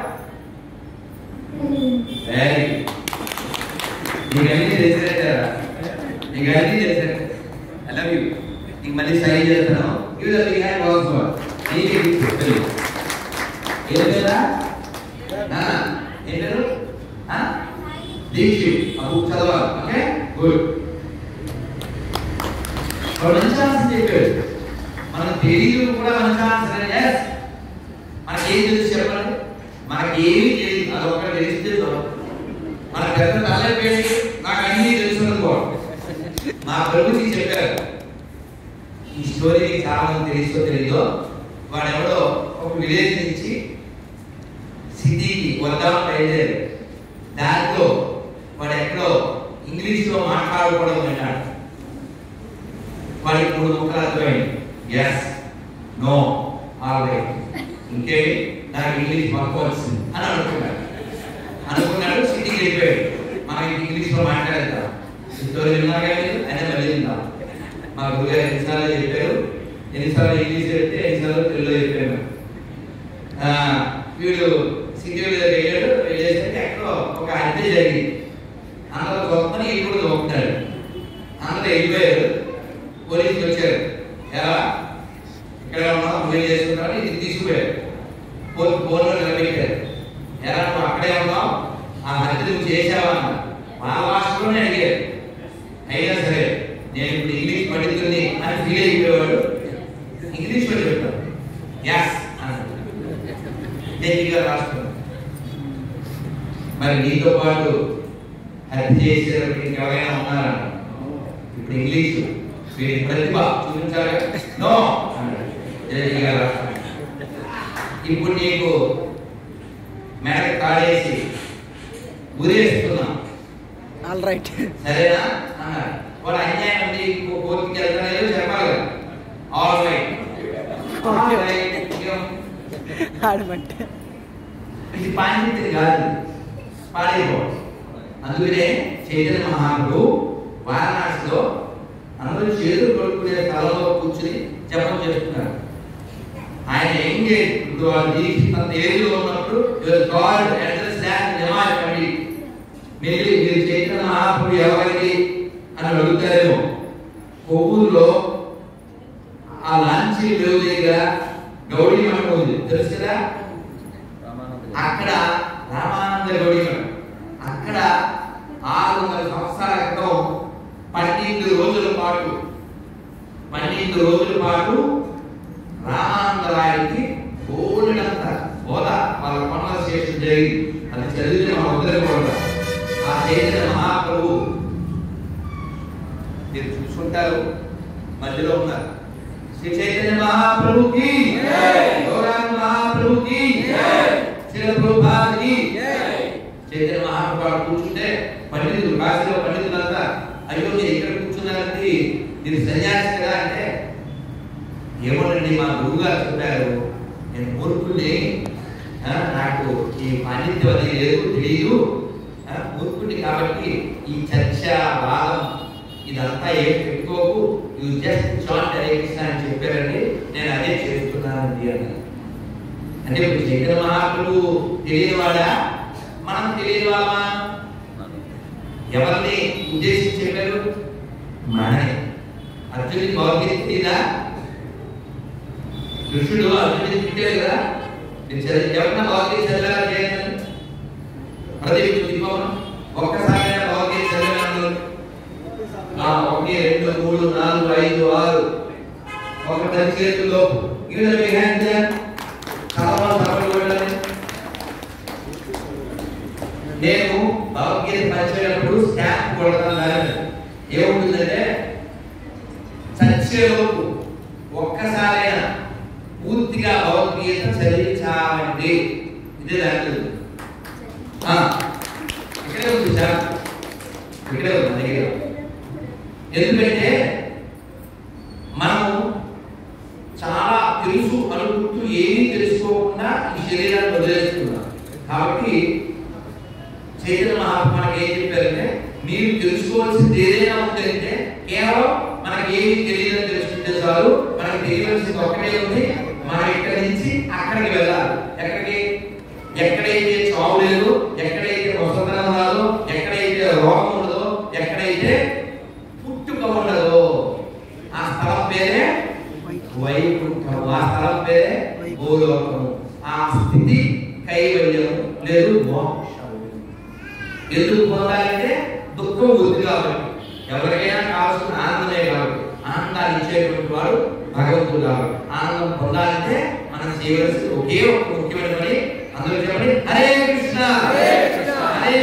వెరీ నీకు అన్ని తెలిసినట్టారా నీకు అన్ని తెలిసినట్టు ఐ లవ్ యూ నీకు మళ్ళీ సైన్ చేస్తాను you the big hand was for నీకే గిఫ్ట్ తెలియదు ఏం పేరా నా ఏం పేరు ఆ? దీక్షిత్ ఆ బుక్ చదవాలి ఓకే గుడ్ వాడు మంచి ఆన్సర్ చెప్పాడు మనకు తెలియదు కూడా మంచి ఆన్సర్ ఎస్ మనకి ఏం తెలుసు చెప్పండి మనకి ఏమీ తెలియదు అదొక తెలిస్తే చాలు. మన పెద్ద తలపెట్టి నాకు అన్నీ తెలుసు అనుకో మా ప్రభుకి చెప్పారు ఈ స్టోరీ మీకు చాలా మంది తెలుసో తెలియదో వాడు ఎవడో ఒక విలేజ్ నుంచి సిటీకి వద్దామని బయలుదేరు దాంట్లో వాడు ఎక్కడో ఇంగ్లీష్లో మాట్లాడుకోవడం విన్నాడు వాడికి మూడు ముక్కలు అర్థమైంది ఎస్ నో ఆల్ రైట్ ఇంకేమి నాకు ఇంగ్లీష్ పక్కోవచ్చు అని అనుకున్నాడు అనుకున్నాడు సిటీకి వెళ్ళిపోయాడు మనకి ఇంగ్లీష్లో మాట్లాడేద్దాం స్టోరీ విన్నారు కానీ అదే మళ్ళీ విందాం మా గురుగారు ఎన్నిసార్లు చెప్పారు ఎన్నిసార్లు ఇంగ్లీష్ చెప్తే ఎన్నిసార్లు తెలుగులో చెప్పాను ఆ, వీడు సిటీ దగ్గర వెళ్ళాడు వెళ్ళేసరికి ఎక్కడో ఒక హత్య జరిగింది అందరూ గొప్పని వీడు కూడా దొక్కుతాడు అందరూ వెళ్ళిపోయారు పోలీసులు వచ్చారు ఎలా ఇక్కడ ఉన్నావు నువ్వేం చేస్తున్నావు ఇది తీసుకుపోయారు ఫోన్ ఫోన్లో నిలబెట్టారు ఎలా నువ్వు అక్కడే ఉన్నావు ఆ హత్య నువ్వు చేసావా అన్న మా భాషలోనే అడిగారు అయినా సరే నేను ఇప్పుడు ఇంగ్లీష్ పండితుడిని అని ఫీల్ అయిపోయేవాడు ఇంగ్లీష్ లో చెప్తాను యాస్ గట్టిగా రాస్తున్నాను మరి నీతో పాటు హత్య చేసేవారికి ఇంకెవరైనా ఉన్నారా ఇప్పుడు ఇంగ్లీషు వీరి ప్రతిభ చూపించాలి నో అన్నాడు గట్టిగా రాస్తున్నాను ఇప్పుడు నీకు మేడ కాడేసి ఉరేస్తున్నాం ఆల్ రైట్ సరేనా అన్నాడు వాడు అన్యాయం ఉంది కో- కోర్టుకి వెళ్తానేదో చెప్పాలి కదా ఆల్ రైట్ ఆల్ రైట్ ఆడమంటే ఇది పాండిత్యం కాదు పాడైపోవడం అందుకనే చైతన్య మహాప్రభు వారణాసిలో అందరూ చేతులు కొడుకునే స్థలంలో కూర్చుని జపం చేస్తున్నారు ఆయన ఏం చేయదు ఇప్పుడు వాళ్ళు దీక్షితంత ఏజ్లో ఉన్నప్పుడు గాడ్ అడ్రస్ దాట్ నిమాజ్ పండిట్ మీరు మీరు చైతన్య మహాప్రభు ఎవరిది అని అడుగుతారేమో కొవ్వూరులో ఆ లాంచీ లేవు దగ్గర గౌడీ మఠం ఉంది తెలుసు కదా రామానంద అక్కడ రామానంద గౌడీ మఠం అక్కడ ఆరు వందల సంవత్సరాల క్రితం పన్నెండు రోజుల పాటు పన్నెండు రోజుల పాటు రామానందరాయకి బోడినంత బోధ వాళ్ళ కొండల శేషం జరిగింది అది చదివితే మన ఉద్దరి కూడా ఆ చైతన్య మహాప్రభు మీరు చూసుకుంటారు మధ్యలో ఉన్నారు శ్రీ చైతన్య మహాప్రభుకి గౌరాంగ మహాప్రభుకి శ్రీ ప్రభుపాదికి చైతన్య మహాప్రభు వాడు కూర్చుంటే పండితులు కాశీలో పండితులంతా అయ్యో మీరు ఇక్కడ కూర్చున్నారంటే మీరు సన్యాసి కదా అంటే ఏమోనండి మా గురువు గారు చెప్పారు నేను మూర్ఖుడిని ఆ, నాకు ఈ పాండిత్యం అది లేదు తెలియదు ఆ, మూర్ఖుడిని కాబట్టి ఈ చర్చ వాదం ఇదంతా ఏం పెట్టుకోకు you just chant Hare Krishna అని చెప్పారండి నేను అదే చేస్తున్నానండి అన్నారు అంటే ఇప్పుడు చైతన్య మహాప్రభు తెలియని వాడా మనం తెలియని వాళ్ళమా ఎవరిని ఉద్దేశించి చెప్పారు మననే అర్జునుడి భగవద్గీత తెలియదా కృష్ణుడు అర్జునుడిని తిట్టారు కదా మీరు చదివి ఎవరన్నా భగవద్గీత చదివారా చేయండి ప్రదీప్ దీపం ఒక్కసారి భగవద్గీత చదివాను ఆ ఒకటి రెండు మూడు నాలుగు ఐదు ఆరు ఒక టచ్ చేతుల్లో గివ్ మీ హ్యాండ్ చాలా సఫలం కొట్టాలి నేను భగవద్గీత పంచేటప్పుడు స్టాంప్ కొడతాను దాని ఏముంటుందంటే చచ్చేలోపు ఒక్కసారైనా పూర్తిగా భగవద్గీత చదివించాలండి ఇదే దాంట్లో ఉంది. ఆ, ఇక్కడే ఉంది సార్ ఇక్కడే ఉంది మన దగ్గర ఎందుకంటే మనము చాలా తెలుసు అనుకుంటూ ఏమీ తెలుసుకోకుండా ఈ శరీరాన్ని వదిలేస్తున్నాం కాబట్టి చైతన్య మహాత్మ మనకి ఏం చెప్పారంటే మీరు తెలుసుకోవాల్సింది ఏదైనా ఉందంటే కేవలం మనకి ఏమీ తెలియదని తెలుసుకుంటే చాలు మనకి తెలియవలసింది ఒకటే ఉంది మనం ఇక్కడి నుంచి అక్కడికి వెళ్ళాలి ఎక్కడికి ఎక్కడైతే చావు లేదు ఎక్కడైతే వసతనం రాదో ఎక్కడైతే రోగం ఉండదో ఎక్కడైతే పుట్టుక ఉండదో ఆ స్థలం పేరే వైకుంఠం ఆ స్థలం పేరే భూలోకము ఆ స్థితి కైవల్యము లేదు మోక్షము ఎందుకు పొందాలంటే దుఃఖం వద్దు కాబట్టి ఎవరికైనా కావాల్సిన ఆనందమే కాబట్టి ఆనందాన్ని ఇచ్చేటువంటి వాడు భగవంతుడు కాబట్టి ఆనందం పొందాలంటే మనం చేయవలసింది ఒకే ఒక ముఖ్యమైన పని అందరూ చెప్పండి హరే కృష్ణ హరే కృష్ణ హరే కృష్ణ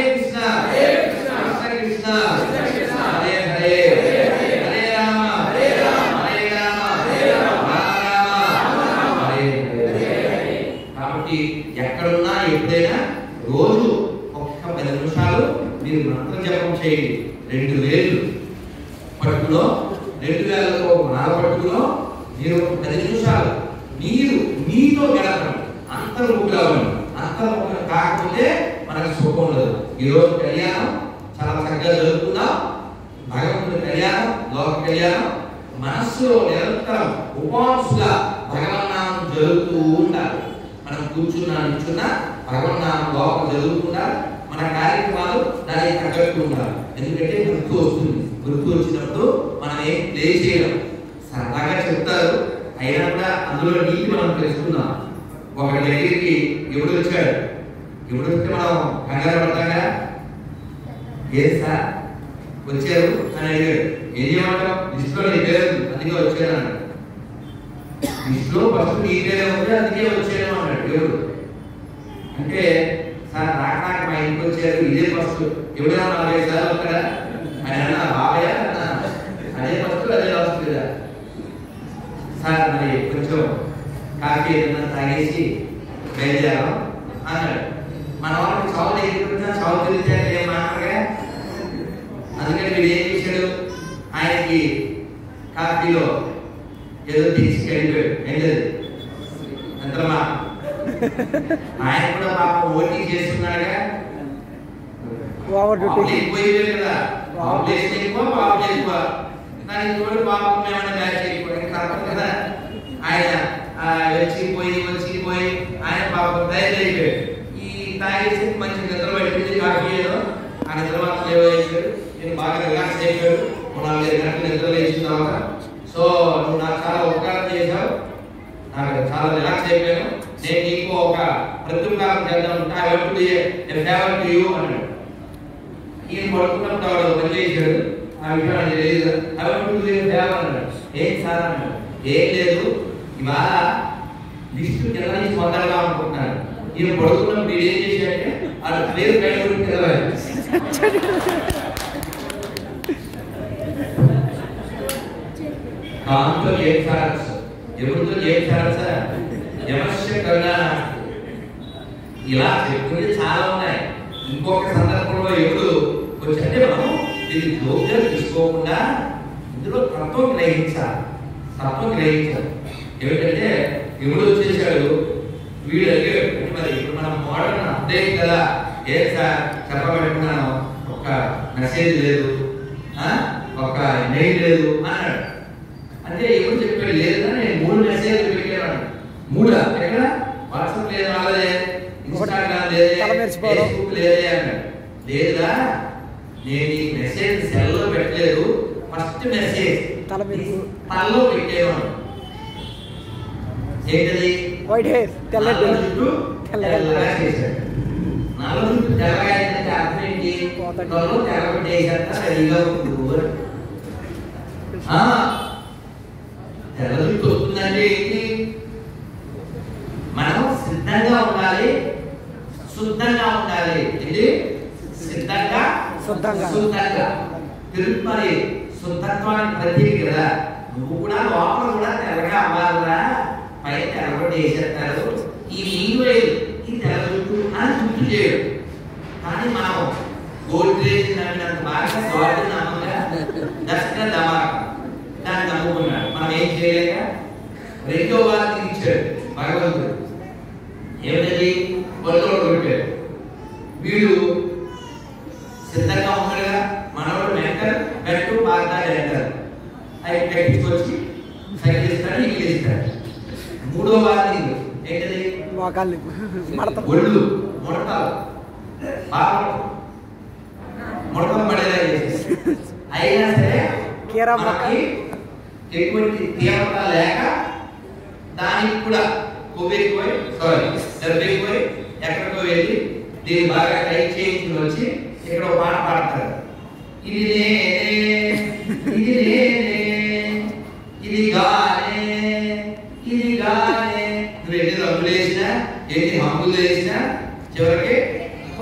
కృష్ణ కృష్ణ హరే హరే హరే రామ హరే రామ రామ రామ హరే హరే కాబట్టి ఎక్కడున్నా ఎప్పుడైనా రోజు ఒక్క పది నిమిషాలు మీరు మంత్ర జపం చేయండి రెండు వేలు పట్టుకులో రెండు వేలలో నాల పట్టుకులో మీరు ఒక పది నిమిషాలు మీరు మీతో గడపండి అంతర్ముఖులు అవ్వండి అంతర్ముఖులు కాకపోతే మనకు సుఖం ఉండదు ఈరోజు కళ్యాణం చాలా చక్కగా జరుగుతుందా భగవంతుడి కళ్యాణం లోక కళ్యాణం మనస్సులో నిరంతరం ఉపాంశుగా భగవన్నామం జరుగుతూ ఉండాలి మనం కూర్చున్నా నిల్చున్నా భగవన్నామం లోపల జరుగుతుండాలి మన కార్యక్రమాలు దానికి తగ్గట్టు ఉండాలి ఎందుకంటే గుర్తు వస్తుంది గుర్తు వచ్చినప్పుడు మనం ఏం ప్లే చేయడం సరదాగా చెప్తారు అయినా కూడా అందులో నీతి మనం తెలుసుకుందాం ఒక దగ్గరికి ఎవడు వచ్చాడు ఎవడు వస్తే మనం కంగారు పడతాగా ఏం సార్ వచ్చారు అని అడిగాడు ఏం చేయమంటావు లిస్టులో నీ పేరు అందుకే వచ్చాను అన్నాడు లిస్టులో ఫస్ట్ నీ పేరే ఉంది అందుకే వచ్చాను అన్నాడు ఎవరు అంటే సార్ రాక రాక మా ఇంటికి వచ్చారు ఇదే ఫస్ట్ ఎవడైనా నాలుగైదు సార్లు వస్తాడా ఆయన అన్నా బాబాయ్ అన్నా అదే ఫస్ట్ అదే లాస్ట్ కదా సార్ మరి కొంచెం కాఫీ ఏదైనా తాగేసి బయలుదేరాం అన్నాడు మన వాళ్ళకి చావు దగ్గర చావు తిరిగితే ఏం మాట్లాడగా అందుకని వీడు ఏం చేశాడు ఆయనకి కాఫీలో ఏదో తీసి వెళ్ళిపోయాడు ఏంటది ఎంతమా ఆయన కూడా పాపం ఓటీ చేస్తున్నాడుగా ఓవర్ డ్యూటీ పబ్లిక్ పోయిందే కదా పాపులేషన్ ఎక్కువ పాపం ఎక్కువ దానికి తోడు పాపం ఏమైనా మ్యాచ్ అయిపోయి తప్పదు కదా ఆయన ఆ, వచ్చి పోయి వచ్చి పోయి ఆయన పాపం ధైర్యం అయిపోయాడు ఈ తాగేసి మంచి నిద్ర పట్టింది కాఫీ ఏదో ఆ నిద్ర మాత్రం లేవేసాడు నేను బాగా రిలాక్స్ అయిపోయాడు ఒక నాలుగైదు గంటలు నిద్ర లేచిన తర్వాత సో నువ్వు నాకు చాలా ఉపకారం చేశావు నాకు చాలా రిలాక్స్ అయిపోయాను నేను నీకు ఒక ప్రత్యుపకారం చేద్దాం I want to a favour to you అన్నాడు ఈయన పడుకున్నప్పుడు వాడు పని చేశాడు ఆ విషయం నాకు తెలియదు I want to a favour అన్నాడు ఏం సార్ అన్నాడు ఏం లేదు ఇవాళ లిస్టు కింద నుంచి పొందడగా అనుకుంటున్నాను ఈయన పడుకున్నప్పుడు వీడు ఏం చేశాడంటే ఆ పేరు బయట గురించి తెలవాలి కాంతో ఏం సారస్ ఎవరితో ఏం సారస యమస్య కరుణ ఇలా చెప్పుకునేది చాలా ఉన్నాయి ఇంకొక సందర్భంలో ఎప్పుడు వచ్చంటే మనం దీన్ని జోక్యం తీసుకోకుండా ఇందులో తత్వం గ్రహించాలి తత్వం గ్రహించాలి ఏమిటంటే ఎవడు వచ్చేసాడు వీడు అడిగాడు అంటే మరి ఇప్పుడు మనం మోడర్న్ అప్డేట్ కదా ఏం సార్ చెప్పబెట్టుకున్నాను ఒక మెసేజ్ లేదు ఆ? ఒక మెయిల్ లేదు అన్నాడు అంటే ఎవరు చెప్పాడు లేదా నేను మూడు మెసేజ్ పెట్టాను మూడా ఎక్కడ వాట్సాప్ లేదు రాలేదే ఇన్స్టాగ్రామ్ లేదే తల మెరిసిపోవడం. ఫేస్బుక్ లేదే అన్నాడు లేదా నేను ఈ మెసేజ్ సెల్లో పెట్టలేదు ఫస్ట్ మెసేజ్ తల మెరుపు. తలలో పెట్టాను అన్నాడు. ఏంటది వైట్ హెయిర్ తెల్లటి నల్ల జుట్టు తెల్లగా. తెల్లగా చేశాడు నల్ల జుట్టు తెల్లగా అయిందంటే అర్థం ఏంటి పోతాడు. త్వరలో తెల్లగొట్టేసేంత రెడీగా ఉంటుంది ఆ, తెల్ల జుట్టు వస్తుందంటే ఏంటి మనం సిద్ధంగా ఉండాలి శుద్ధంగా ఉండాలి ఏంటి సిద్ధంగా శుద్ధంగా. శుద్ధంగా తిరుగు మరి శుద్ధత్వానికి ప్రతీక కదా నువ్వు కూడా లోపల కూడా తెల్లగా అవ్వాలిరా పైన తెల్లబడి వేసేస్తారు ఈ నీళ్ళు వేయరు ఈ తెల్ల జుట్టు అని జుట్టు చేయరు కానీ మనం గోల్డ్ రేజ్ నమ్మినంత బాగా గోల్డ్ నమ్మగా దశక దమాక దాన్ని నమ్ముకున్నాడు మనం ఏం చేయలేక రెండో వారికి ఇచ్చాడు భగవంతుడు ఏమిటది బొల్లో పెట్టాడు వీడు సిద్ధంగా ఉన్నాడుగా మనవాడు మెంటర్ బెట్టు పాడతాడు అంటారు అవి కట్టించుకొచ్చి సైకిల్ ఇస్తాడు ఇల్లు ఇస్తాడు మూడో వారికి ఏంటది మోకాళ్ళు మడత ఒళ్ళు ముడతలు బాగా ముడతలు పడేలా చేసేసి అయినా సరే కీరా మొక్క. మనకి ఎటువంటి తీవ్రత లేక దానికి కూడా కొవ్వు ఎక్కువై సారీ డబ్బు ఎక్కువై ఎక్కడికో వెళ్ళి దీన్ని బాగా టైట్ చేయించుకుని వచ్చి ఇక్కడ ఒక పాట పాడతారు ఇది నేనే ఇది నేనే ఇది గానే ఇది గానే నువ్వు ఎన్ని రంగులు వేసినా ఎన్ని హంగులు వేసినా చివరికి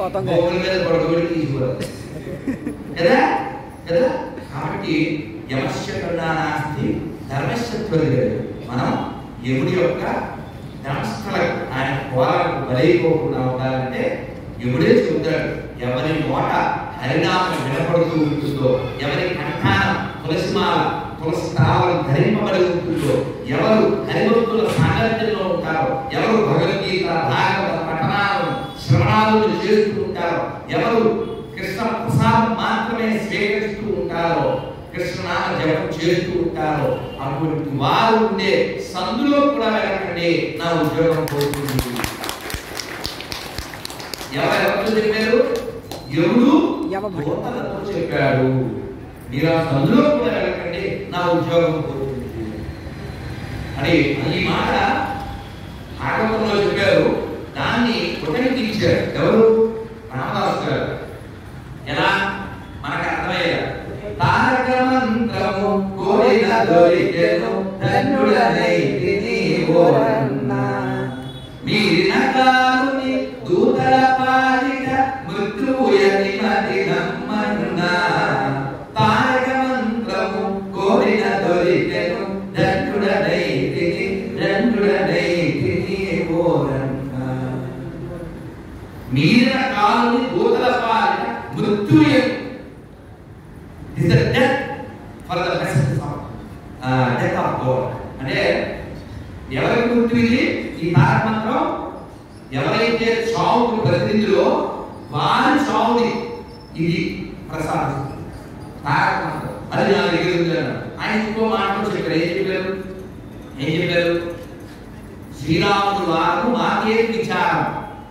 పోతాం కదా. గోవుల మీద పడుకోబెట్టి తీసుకోవాలి కదా కదా కాబట్టి యమస్య కరుణానాస్తి ధర్మస్య త్వరిగడు మనం యముడి యొక్క ధర్మస్థల ఆయన కోరాలకు బలైపోకుండా ఉండాలంటే యముడే చెబుతాడు ఎవరి నోట హరినామం వినపడుతూ ఉంటుందో ఎవరి కంఠాన తులసిమాల తులసి తాళం ధరింపబడి ఉంటుందో ఎవరు హరిభక్తుల సాంగత్యంలో ఉంటారో ఎవరు భగవద్గీత భాగవత పఠనాలను శ్రవణాలను చేస్తూ ఉంటారో ఎవరు కృష్ణ ప్రసాదం మాత్రమే స్వీకరిస్తూ ఉంటారో కృష్ణనామ జపం చేస్తూ ఉంటారో అటువంటి వారు ఉండే సందులో కూడా వెళ్ళకండి నా ఉద్యోగం పోతుంది ఎవరెవరు చెప్పారు ఎవరు యమభటుడు. దూతలతో చెప్పాడు మీరు ఆ సందులో కూడా వెళ్ళకండి నా ఉద్యోగం పోతుంది అని ఈ మాట భాగవతంలో చెప్పారు దాన్ని ఉటంకించారు ఎవరు రామదాస్ గారు ఎలా మనకు అర్థమయ్యేలా తారక మంత్రము కోరిన దొరికెను ధన్యుడనైతిని ఓరన్న మీరిన కాలుని దూతల పాలిట మృత్యుయని మది నమ్మన్నా తారక మంత్రము కోరిన దొరికెను ధన్యుడనైతిని ధన్యుడనైతిని ఓరన్న మీరిన కాలుని దూతల పాలిట మృత్యుయని is the death for the message of uh, death of God. అంటే ఎవరికి గుర్తు ఇది ఈ తారక మంత్రం ఎవరైతే చావుకు ప్రతినిధులో వారి చావుని ఇది ప్రసాదిస్తుంది తారక మంత్రం అది నా దగ్గర ఉంది అన్నాడు. ఆయన ఇంకో మాటలో చెప్పారు ఏం చెప్పారు ఏం చెప్పారు శ్రీరాముడు వారు మాకే విచారం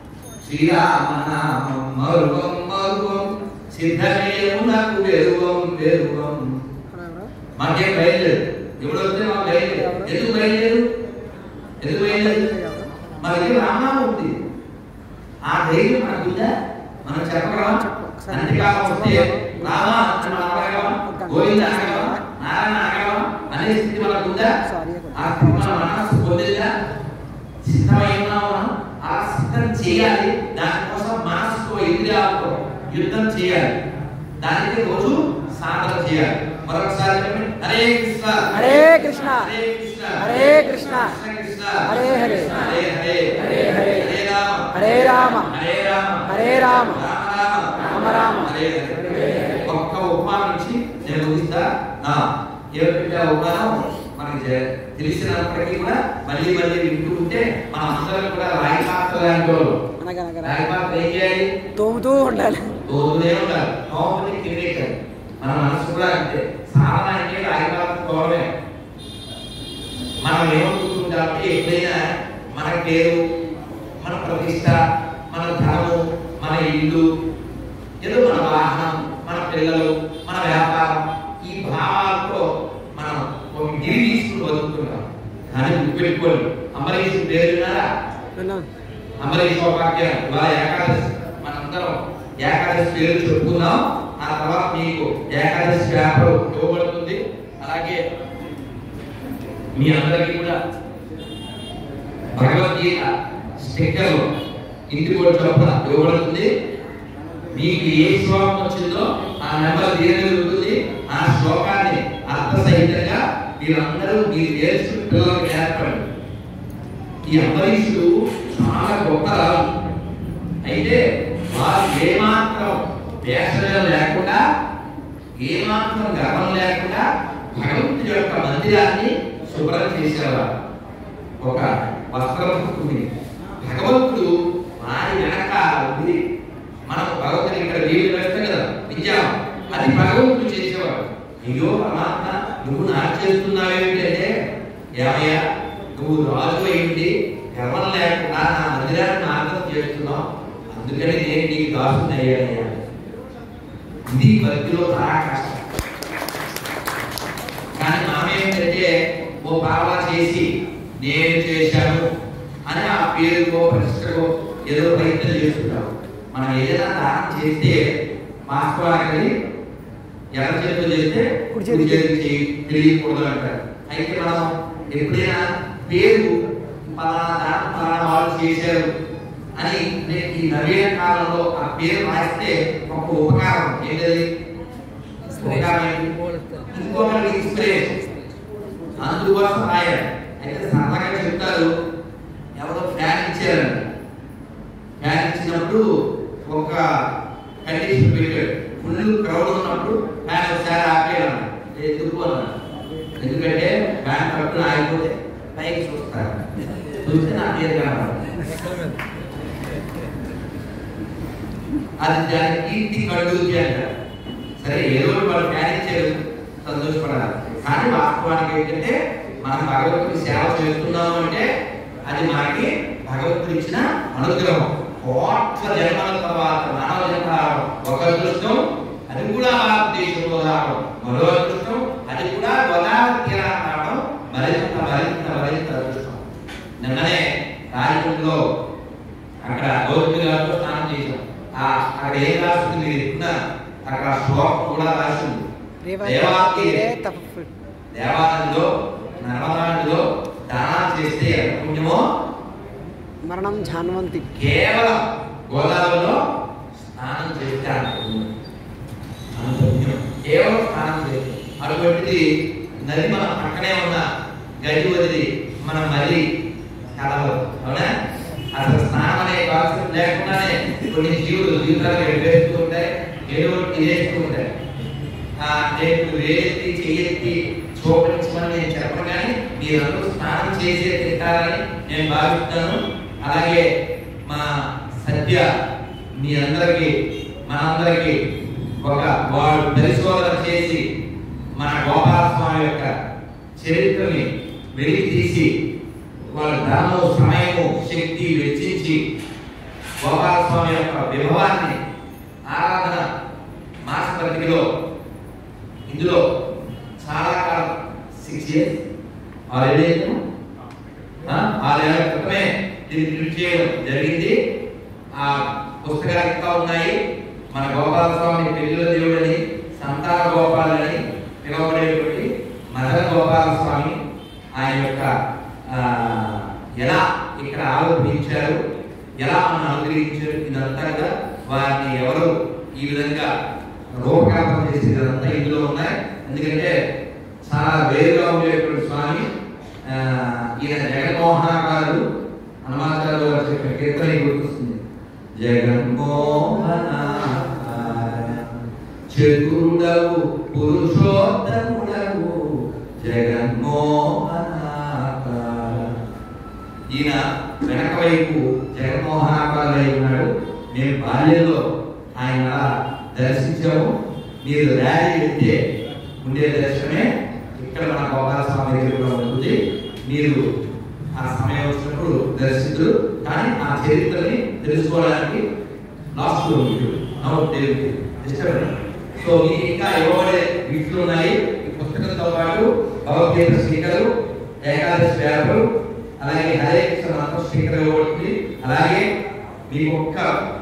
శ్రీరామనామం మరువం మరువం సిద్ధమేమునకు వెరువం వెరువం మాకేం బయలుదేరు ఎప్పుడు వస్తే మాకు బయలుదేరు ఎందుకు బయలుదేరు ఎందుకు బయలుదేరు మన దగ్గర రామనామం ఉంది ఆ ధైర్యం మనకు ఉందా మనం చెప్పగలం అంతకాలం వస్తే రామ అని మనం అనగలమా గోవింద అనగలమా నారాయణ అనగలమా అనే స్థితి మనకు ఉందా ఆ స్థితి మన మనస్సు పొందిందా సిద్ధమై ఉన్నాము మనం ఆ సిద్ధం చేయాలి దానికోసం మనసుతో ఇంద్రియాలతో యుద్ధం చేయాలి దానికి రోజు సాధన చేయాలి మరొకసారి చెప్పండి. హరే కృష్ణ హరే కృష్ణ హరే కృష్ణ హరే కృష్ణ కృష్ణ కృష్ణ హరే హరే హరే హరే హరే హరే హరే రామ హరే రామ హరే రామ హరే రామ రామ రామ రామ రామ హరే హరే ఒక్క ఉపమానం ఇచ్చి నేను ముగిస్తా ఆ, ఏమిటంటే ఆ ఉపమానం మనకి జ- తెలిసినప్పటికీ కూడా మళ్ళీ మళ్ళీ వింటూ ఉంటే మన అందరం కూడా రాయి పాత్ర లాంటి వాళ్ళు అనగనగా రాయి పాత్ర ఏం చేయాలి తోముతూ ఉండాలి తోడునే ఉండాలి తోమని కిందేకాలి మన మనసు కూడా అంతే సాధన అంటే రాయి పాత్ర తోడమే మనం ఏమనుకుంటుంటామంటే ఎప్పుడైనా మన పేరు మన ప్రతిష్ట మన ధనము మన ఇల్లు ఏదో మన వాహనం మన పిల్లలు మన వ్యాపారం ఈ భావాలతో మనం ఒక గిరి తీసుకుని బతుకుతున్నాం కానీ గుర్తుపెట్టుకోండి అంబరీష్ పేరు విన్నారా విన్నాను అంబరీష్ సౌభాగ్యం ఇవాళ ఏకాదశి మనందరం ఏకాదశి పేరు చెప్పుకుందాం ఆ తర్వాత మీకు ఏకాదశి పేపర్ ఇవ్వబడుతుంది అలాగే మీ అందరికీ కూడా భగవద్గీత స్టిక్కర్ ఇంటికి కూడా చొప్పున ఇవ్వబడుతుంది మీకు ఏ శ్లోకం వచ్చిందో ఆ నెంబర్ దీని మీద ఉంటుంది ఆ శ్లోకాన్ని అర్థసహితంగా మీరందరూ మీరు నేర్చుకుని పిల్లలకు నేర్పండి ఈ అంబరీషుడు చాలా గొప్ప రాజు అయితే వారు ఏమాత్రం వేసనం లేకుండా ఏమాత్రం గర్వం లేకుండా భగవంతుడి యొక్క మందిరాన్ని శుభ్రం చేసేవారు ఒక వస్త్రం పుట్టుకుని భగవంతుడు వారి వెనక ఉంది మనం భగవంతుని ఇక్కడ నీళ్ళు వేస్తాం కదా విద్యాం అది భగవంతుడు చేసేవాడు అయ్యో పరమాత్మ నువ్వు నాకు చేస్తున్నావేంటంటే ఏమయ్యా నువ్వు రాజు అయింది గర్వం లేకుండా నా మందిరాన్ని నాశనం చేస్తున్నావు అందుకని నేను నీకు దాసుని అయ్యానయ్యా ఇది భక్తిలో చాలా కష్టం కానీ మనం ఏంటంటే ఓ పావలా చేసి నేను చేశాను అని ఆ పేరుకో ప్రతిష్టకో ఏదో ప్రయత్నం చేస్తుంటాం మనం ఏదైనా దానం చేస్తే వాస్తవానికి ఎర్ర చేతితో చేస్తే కుడి కుడి చేతికి. చేతికి చేయి తెలియకూడదు అంటారు అయితే మనం ఎప్పుడైనా పేరు పలానా దానం పలానా వాళ్ళు చేశారు అని నేను ఈ నవీన కాలంలో ఆ పేరు రాస్తే ఒక ఉపకారం ఏంటది ఉపకారం ఏంటి? ఇంకొకరికి ఇన్స్పిరేషన్ అందుకోసం రాయాలి అయితే సరదాగా చెప్తారు ఎవరో ఫ్యాన్ ఇచ్చారంట ఫ్యాన్ ఇచ్చినప్పుడు ఒక కండిషన్ పెట్టాడు ఫుల్ క్రౌడ్ ఉన్నప్పుడు ఫ్యాన్ ఒకసారి ఆపేయాలన్న ఎందుకు అన్నాడు ఎందుకంటే ఫ్యాన్ పట్టుకుని ఆగిపోతే పైకి చూస్తారు చూస్తే నా పేరు కనపడదు అది దాని కీర్తి కడుగుతుంది అంటారు సరే ఏదో ఒకటి వాళ్ళు ఫ్యాన్ ఇచ్చారు సంతోషపడాలి కానీ వాస్తవానికి ఏంటంటే మనం భగవంతుడి సేవ చేస్తున్నాము అంటే అది మనకి భగవంతుడు ఇచ్చిన అనుగ్రహం కోట్ల జన్మల తర్వాత మానవ జన్మ రావడం ఒక అదృష్టం అది కూడా భారతదేశంలో రావడం మరో అదృష్టం అది కూడా గోదావరి తీరాన్ని రావడం మరింత మరింత మరింత అదృష్టం నిన్ననే రాజమండ్రిలో అక్కడ గౌతమి గారితో స్నానం చేశాం ఆ అక్కడ ఏం రాస్తుంది మీరు ఎత్తున్నారు అక్కడ శ్లోకం కూడా రాసింది దేవాకి తప్పు దేవాలయంలో నర్మదాలో దానం చేస్తే ఎంత పుణ్యమో మరణం జాన్వంతి కేవలం గోదావరిలో స్నానం చేస్తే అంత పుణ్యం అంత పుణ్యం కేవలం స్నానం చేస్తే అటువంటిది నది మన పక్కనే ఉన్న గది వదిలి మనం మళ్ళీ కలవదు అవునా అసలు స్నానం అనే కాన్సెప్ట్ లేకుండానే కొన్ని జీవులు జీవితాలు వేస్తూ ఉంటాయి ఏదో ఒకటి చేస్తూ ఉంటాయి ఆ, నేను వేలెత్తి చెయ్యెత్తి చూపించమని నేను చెప్పను కానీ మీరందరూ స్నానం చేసే తింటారని నేను భావిస్తున్నాను అలాగే మా సత్య మీ అందరికి మనందరికి ఒక వాడు పరిశోధన చేసి మన గోపాల స్వామి యొక్క చరిత్రని వెలికి తీసి వాళ్ళ ధనము సమయము శక్తి వెచ్చించి గోపాల స్వామి యొక్క విభవాన్ని ఆరాధన మాస పత్రికలో ఇందులో చాలా కాలం సిక్స్ ఇయర్స్ ఆల్రెడీ ఆరేళ్ల క్రితమే దీన్ని ప్రింట్ చేయడం జరిగింది ఆ పుస్తకాలు ఇంకా ఉన్నాయి మన గోపాల స్వామి పెళ్లిల దేవుడని సంతాన గోపాలని పిలువబడేటువంటి మదన గోపాల స్వామి ఆయన యొక్క ఆ, ఎలా ఇక్కడ ఆలోచించారు ఎలా మనం అనుగ్రహించారు ఇదంతా కూడా వారిని ఎవరు ఈ విధంగా రూపకల్పన చేసేదంతా ఇందులో ఉన్నాయి ఎందుకంటే చాలా వేరుగా ఉండేటువంటి స్వామి ఆ, ఈయన జగన్మోహనాకారు హనుమాచార్య గారు చెప్పిన కీర్తన గుర్తొస్తుంది జగన్మోహన చతురుడవు పురుషోత్తముడవు జగన్మోహనాకార ఈయన వెనక వైపు జగన్మోహనాకారులు అయి ఉన్నాడు మేము బాల్యంలో ఆయన దర్శించాము మీరు ర్యాలీ వెళ్తే ఉండే దర్శనమే ఇక్కడ మన గోపాల స్వామి దగ్గర కూడా ఉంటుంది మీరు ఆ సమయం వచ్చినప్పుడు దర్శితులు కానీ ఆ చరిత్రని తెలుసుకోవడానికి లాస్ట్ లో ఉంటుంది నౌట్ దేవుడికి ఇష్టపడి సో మీకు ఇంకా ఇవ్వబడే వీటిలో ఉన్నాయి ఈ పుస్తకంతో పాటు భగవద్గీత స్పీకరు ఏకాదశి పేపరు అలాగే హరే కృష్ణ మంత్రం స్పీకర్ ఇవ్వబడుతుంది అలాగే మీకు ఒక్క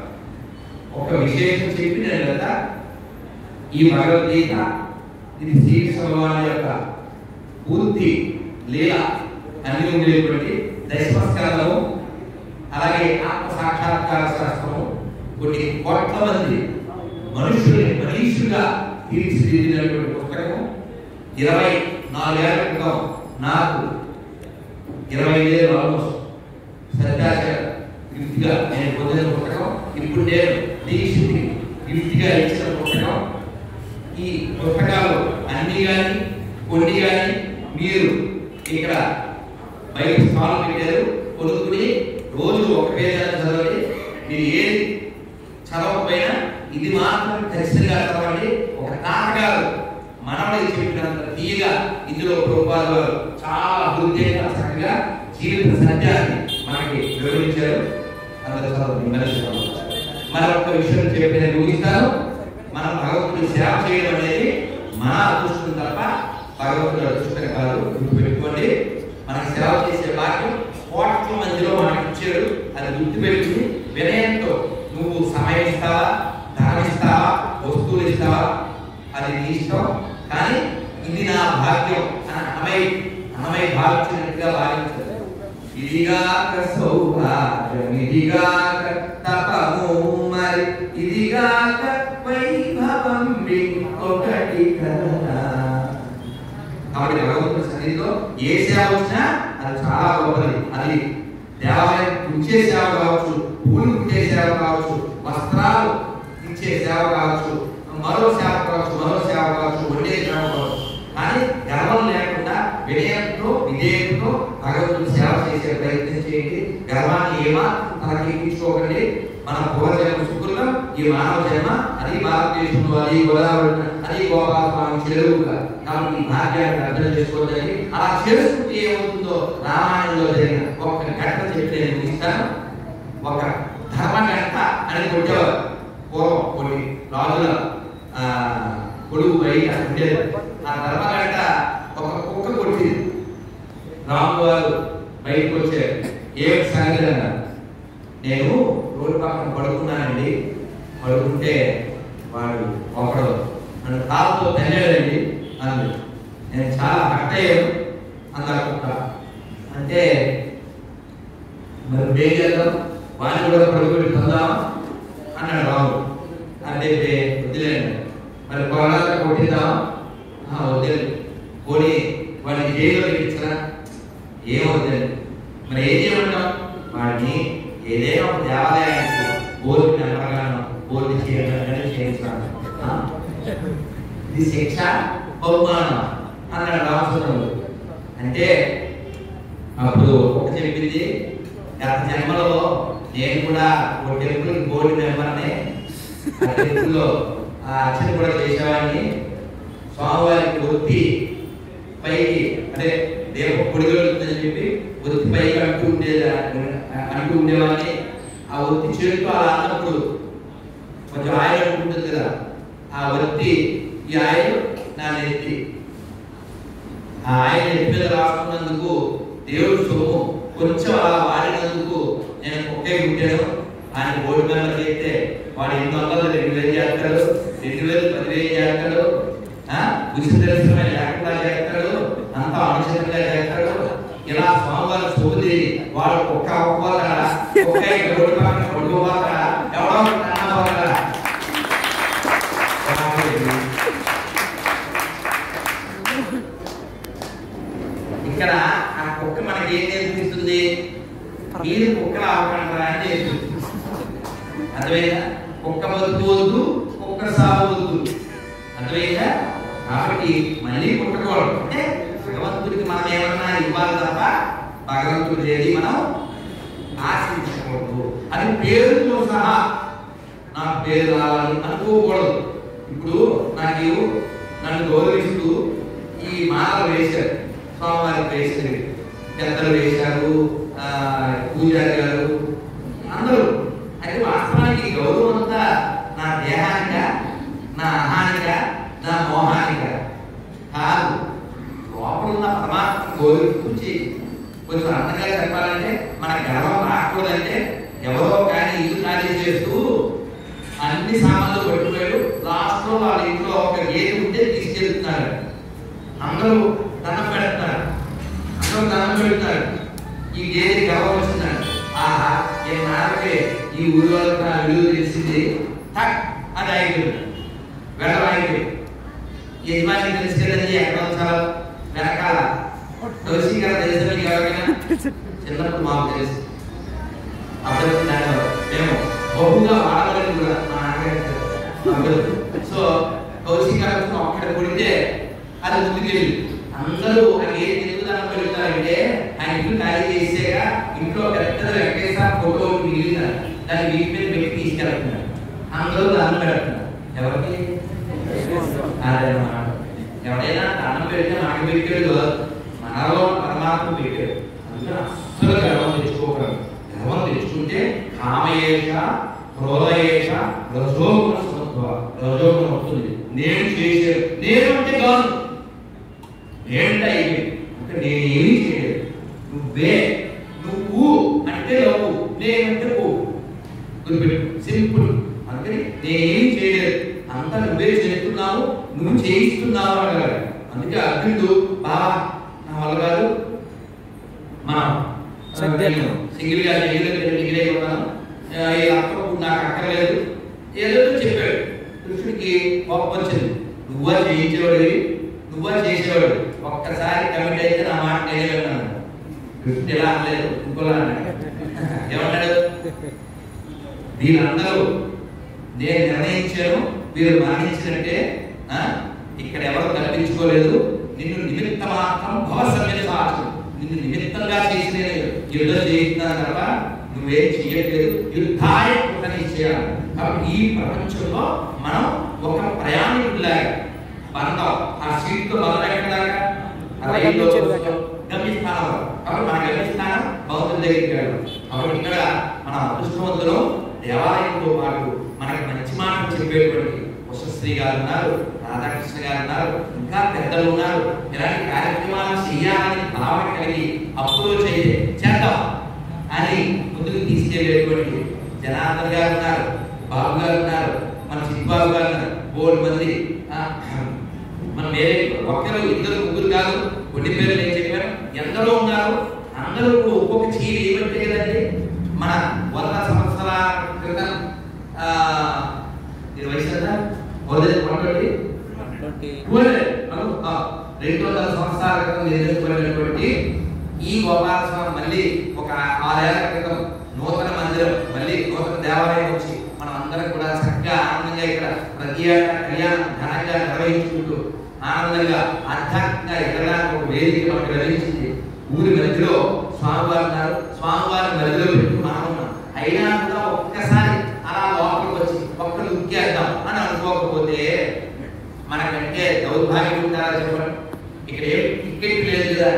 ఒక విశేషం చెప్పి నేను కదా ఈ భగవద్గీత ఇది శ్రీకృష్ణ భగవాన్ యొక్క పూర్తి లీల అన్ని ఉండేటువంటి దశమస్కారము అలాగే ఆత్మ సాక్షాత్కార శాస్త్రము కొన్ని కోట్ల మంది మనుషుల్ని మనీషుగా తీర్చిదిద్దినటువంటి పుస్తకము ఇరవై నాలుగేళ్ల క్రితం నాకు ఇరవై ఏళ్ళు ఆల్మోస్ట్ సత్యాచార గిఫ్ట్గా నేను పొందిన పుస్తకం ఇప్పుడు నేను దీక్షితుకి గిఫ్ట్గా ఇచ్చిన పుస్తకం ఈ పుస్తకాలు అన్ని కానీ కొన్ని కానీ మీరు ఇక్కడ బయట స్టాల్ పెట్టారు కొనుక్కుని రోజు ఒక పేజీ చదవండి మీరు ఏది చదవకపోయినా ఇది మాత్రం ఖచ్చితంగా చదవండి ఒక తాతగారు మనవడికి చెప్పినంత తీయగా ఇందులో ప్రభుపాద వారు చాలా హృదయంగా చక్కగా జీవిత సత్యాన్ని మనకి వివరించారు అందరూ చదవండి మనసు మరొక విషయం చెప్పి నేను ముగిస్తాను మనం భగవంతుడి సేవ చేయడం అనేది మన అదృష్టం తప్ప భగవంతుడి అదృష్టం కాదు గుర్తుపెట్టుకోండి మనకి సేవ చేసే భాగ్యం కోట్ల మందిలో మనకి ఇచ్చాడు అది గుర్తుపెట్టుకుని వినయంతో నువ్వు సమయం ఇస్తావా ధనం ఇస్తావా వస్తువులు ఇస్తావా అది నీ ఇష్టం కానీ ఇది నా భాగ్యం అని అన్నమై అన్నమై భావించినట్టుగా భావించదు ఇదిగాక సౌభాగ్యం ఇదిగాక తపము మరి ఇదిగాక వైభవం ఇంకొకటి కదా కాబట్టి భగవంతుడి సన్నిధిలో ఏ సేవ వచ్చినా అది చాలా గొప్పది అది దేవాలయం ఇచ్చే సేవ కావచ్చు పూలు ఇచ్చే సేవ కావచ్చు వస్త్రాలు ఇచ్చే సేవ కావచ్చు మరో సేవ కావచ్చు మరో సేవ కావచ్చు వండే సేవ కావచ్చు కానీ గర్వం లేకుండా వినయంతో విధేయంతో భగవంతుడి సేవ చేసే ప్రయత్నం చేయండి గర్వాన్ని ఏమా తనకి ఎక్కించుకోకండి మన పూర్వజన్మ సుకృతం ఈ మానవ జన్మ అది భారతదేశంలో అది గోదావరి అది గోపాలస్వామి చెరువుగా కాబట్టి ఈ భాగ్యాన్ని అర్థం చేసుకోవద్దని అలా చేసుకుంటే ఏమవుతుందో రామాయణంలో జరిగిన ఒక్క ఘటన చెప్పి నేను ముగిస్తాను ఒక ధర్మ గంట అని కొట్టేవారు పూర్వం కొన్ని రాజుల ఆ, కొడుకు బయట ఉండేది ఆ ధర్మ గంట ఒక కుక్క కొట్టింది రాము వారు బయటకు వచ్చారు ఏమిటి సంగతి అన్నారు నేను రోడ్డు పక్కన పడుకున్నానండి పడుకుంటే వాడు ఒకడు నన్ను కాలుతో తన్నాడండి అంది నేను చాలా హట్ అయ్యాను అన్నారు కుక్క అంటే మరి ఏం చేద్దాం వాడిని కూడా పడుకొని పొందామా అన్నాడు రాము అంటే "ఏ, వదిలేండి మరి కొరడాక కొట్టిద్దామా "ఆ, వదిలేదు పోనీ వాడిని జైల్లో పెట్టించరా ఏం వద్దండి మరి ఏం చేయమంటాం వాడిని ఏదైనా ఒక దేవాలయానికి బోర్డు మెంబర్గాను బోర్డు చేయడం చేయించాలి ఆ? ఇది శిక్ష బహుమానం అన్నాడు రామచంద్రుడు అంటే అప్పుడు ఒక చెప్పింది గత జన్మలో నేను కూడా ఒక టెంపుల్ బోర్డు మెంబర్నే ఆ టెంపుల్లో ఆ అర్చన కూడా చేసేవాడిని స్వామివారికి ఒత్తి పైకి అంటే దేవ పొడిగా ఉంటుందని చెప్పి ఒత్తి పైకి అంటూ ఉండేది అంటూ ఉండేవాడిని ఆ ఒత్తి చేతితో అలా అన్నప్పుడు కొంచెం ఆయిల్ ఉంటుంది కదా ఆ ఒత్తి ఈ ఆయిల్ నా నెత్తి ఆ ఆయిల్ నెత్తి మీద రాసుకున్నందుకు దేవుడు సొమ్ము కొంచెం అలా వాడినందుకు నేను ఒకే పుట్టాను ఆయన బోర్డు మెంబర్ అయితే వాడు ఎన్ని వందలు రెండు వేలు చేస్తాడు రెండు వేలు పదివేలు చేస్తాడు ఆ, ఉచిత దర్శనమే లేకుండా చేస్తాడు అంతా అనుచితంగా చేస్తాడు ఇలా స్వామివారి సోది వాడు ఒక్క ఒక్కోదా ఒక్క రోడ్డు పక్కన పడుకోవాలా ఎవడో అన్నవాళ్ళ ఇక్కడ ఆ కుక్క మనకి ఏం నేర్పిస్తుంది మీరు కుక్కలు ఆవకుండా అని నేర్పిస్తుంది అర్థమైందా కుక్క బతుకు వద్దు కుక్క సాగు వద్దు అర్థమైందా కాబట్టి మళ్ళీ కుట్టకూడదు అంటే భగవంతుడికి మనం ఏమన్నా ఇవ్వాలి తప్ప భగవంతుడు ఏది మనం ఆశించకూడదు అది పేరుతో సహా నా పేరు రావాలి అనుకోకూడదు ఇప్పుడు నాకు నన్ను గౌరవిస్తూ ఈ మాల వేశారు స్వామివారికి వేశారు పెద్దలు వేశారు ఆ, పూజారి గారు అందరూ అయితే వాస్తవానికి ఈ గౌరవం అంతా నా దేహానిక నా అహానిక నా మోహానిక కాదు లోపల ఉన్న పరమాత్మ గౌరవించి కొంచెం అందంగా చెప్పాలంటే మన గర్వం రాకూడదంటే ఎవరో కానీ ఇల్లు ఖాళీ చేస్తూ అన్ని సామాన్లు పట్టుకోయాడు లాస్ట్ లో వాళ్ళ ఇంట్లో ఒక గేదె ఉంటే తీసుకెళ్తున్నారు అందరూ దండం పెడుతున్నారు అందరూ దండం పెడుతున్నారు ఈ గేదె గర్వం వచ్చిందండి ఆహా ఏ నాకే ఈ ఊరి వాళ్ళకి నా విలువ తెలిసింది టక్ అది ఆగిపోయింది వెళ్ళడం ఆగిపోయింది యజమాని తెలిసి కదండి ఎక్కడ ఉంచాలో వెనకాల తులసి గారు తెలిసిన మీకు ఎవరికైనా చిన్నప్పుడు మాకు తెలుసు అప్పుడు దాంట్లో మేము బహుగా వాడగలిగి కూడా మా నాన్నగారు అప్పుడు సో కౌశిక గారు అక్కడ కొడితే అది ముందుకెళ్ళి అందరూ ఆయన ఏం తెలుగుదనం పెడతారంటే ఆయన ఇల్లు ఖాళీ చేసేగా ఇంట్లో పెద్ద వెంకటేశ్వర ఫోటో ఒకటి మిగిలింది దాన్ని వీటి మీద పెట్టి తీసుకెళ్తున్నారు అందరూ దాన్ని పెడుతున్నారు ఎవరికి అదే అన్నమాట. ఎవడైనా దానం పెడితే మనకి పెట్టాడు మనలో పరమాత్మ పెట్టాడు అందుకని అస్సలు గర్వం తెచ్చుకోకూడదు గర్వం తెచ్చుకుంటే కామయేష క్రోధయేష రజోగుణ సమత్వ రజోగుణం వస్తుంది నేను చేశాను నేను అంటే కాదు నేనంటే అయిపోయింది అంటే నేను ఏమీ చేయలేదు నువ్వే నువ్వు అంటే లవ్వు నేనంటే పోవు గుర్తుపెట్టు సింపుల్ అందుకని నేనేం చేయలేదు అంతా నువ్వే చేస్తున్నావు నువ్వు చేయిస్తున్నావు అన్నారు అందుకే అర్జునుడు బావా నా వల్ల కాదు మనం సర్దేద్దాం. సింగిల్ గా సింగిల్ డిగ్రీ అయిపోతాను ఆ, ఈ అక్క నాకు అక్కర్లేదు ఏదో చెప్పాడు కృష్ణుడికి కోపం వచ్చింది నువ్వా చేయించేవాడివి నువ్వా చేసేవాడు ఒక్కసారి కమిట్ అయితే నా మాట నేనే విన్నాను కృష్ణుడు ఎలా అనలేదు ఇంకోలా అన్నాడు ఏమన్నాడు వీళ్ళందరూ నేను నిర్ణయించాను వీరు మరణించినట్టే ఆ, ఇక్కడ ఎవరు తప్పించుకోలేదు నిన్ను నిమిత్త మాత్రం భవసమ్య సాక్షి నిన్ను నిమిత్తంగా చేసి నేను యుద్ధం చేయిస్తున్నాను తప్ప నువ్వేం చెయ్యట్లేదు యుద్ధాయ కృతని చేయాలి కాబట్టి ఈ ప్రపంచంలో మనం ఒక ప్రయాణికుడిలాగా బంధం ఆ సీట్లో బంధం ఎక్కడ దాకా ఆ రైల్లో గమ్యస్థానం. గమ్యస్థానం కాబట్టి మన గమ్యస్థానం భౌతుల దగ్గరికి వెళ్ళడం కాబట్టి ఇక్కడ మన అదృష్టవంతులు దేవాలయంతో పాటు మనకి మంచి మాటలు చెప్పేటువంటి ఉషశ్రీ గారు ఉన్నారు రాధాకృష్ణ గారు ఉన్నారు ఇంకా పెద్దలు ఉన్నారు ఇలాంటి కార్యక్రమాలు చేయాలని భావన కలిగి అప్రోచ్ అయితే చేద్దాం అని ముందుకు తీసుకెళ్లేటువంటి జనార్దన్ గారు ఉన్నారు బాబు గారు ఉన్నారు మన చిట్బాబు గారు ఉన్నారు బోర్డు మంది ఆ, మన వేరే ఒక్కరు ఇద్దరు ముగ్గురు కాదు కొన్ని పేర్లు నేను చెప్పాను ఎందరో ఉన్నారు అందరూ ఒక్కొక్క చీర ఏమంటే కదండి మన వంద సంవత్సరాల క్రితం ఆ, ఇది వయసు ఎంత వదిలే వంటోటి ట్వంటీ ఊరే, అను, ఆ, రెండు వందల సంవత్సరాల క్రితం నిర్మించబడినటువంటి ఈ గోపాలస్వామి మళ్ళీ ఒక ఆరేళ్ల క్రితం నూతన మందిరం మళ్ళీ నూతన దేవాలయం వచ్చి మనం అందరం కూడా చక్కగా ఆనందంగా ఇక్కడ ప్రతి ఏటా కళ్యాణం ఘనంగా నిర్వహించుకుంటూ ఆనందంగా ఆధ్యాత్మికంగా ఎదగడానికి ఒక వేదిక మనకు లభించింది ఊరి మధ్యలో స్వామివారు ఉన్నారు స్వామివారి మధ్యలో పెట్టి మనం ఉన్నాం అయినా కూడా ఒక్కసారి అలా లోపలికి వచ్చి ఒక్క లుక్కేద్దాం అని అనుకోకపోతే మనకంటే దౌర్భాగ్యం ఉందా చెప్పండి ఇక్కడ ఏం టికెట్ లేదు కదా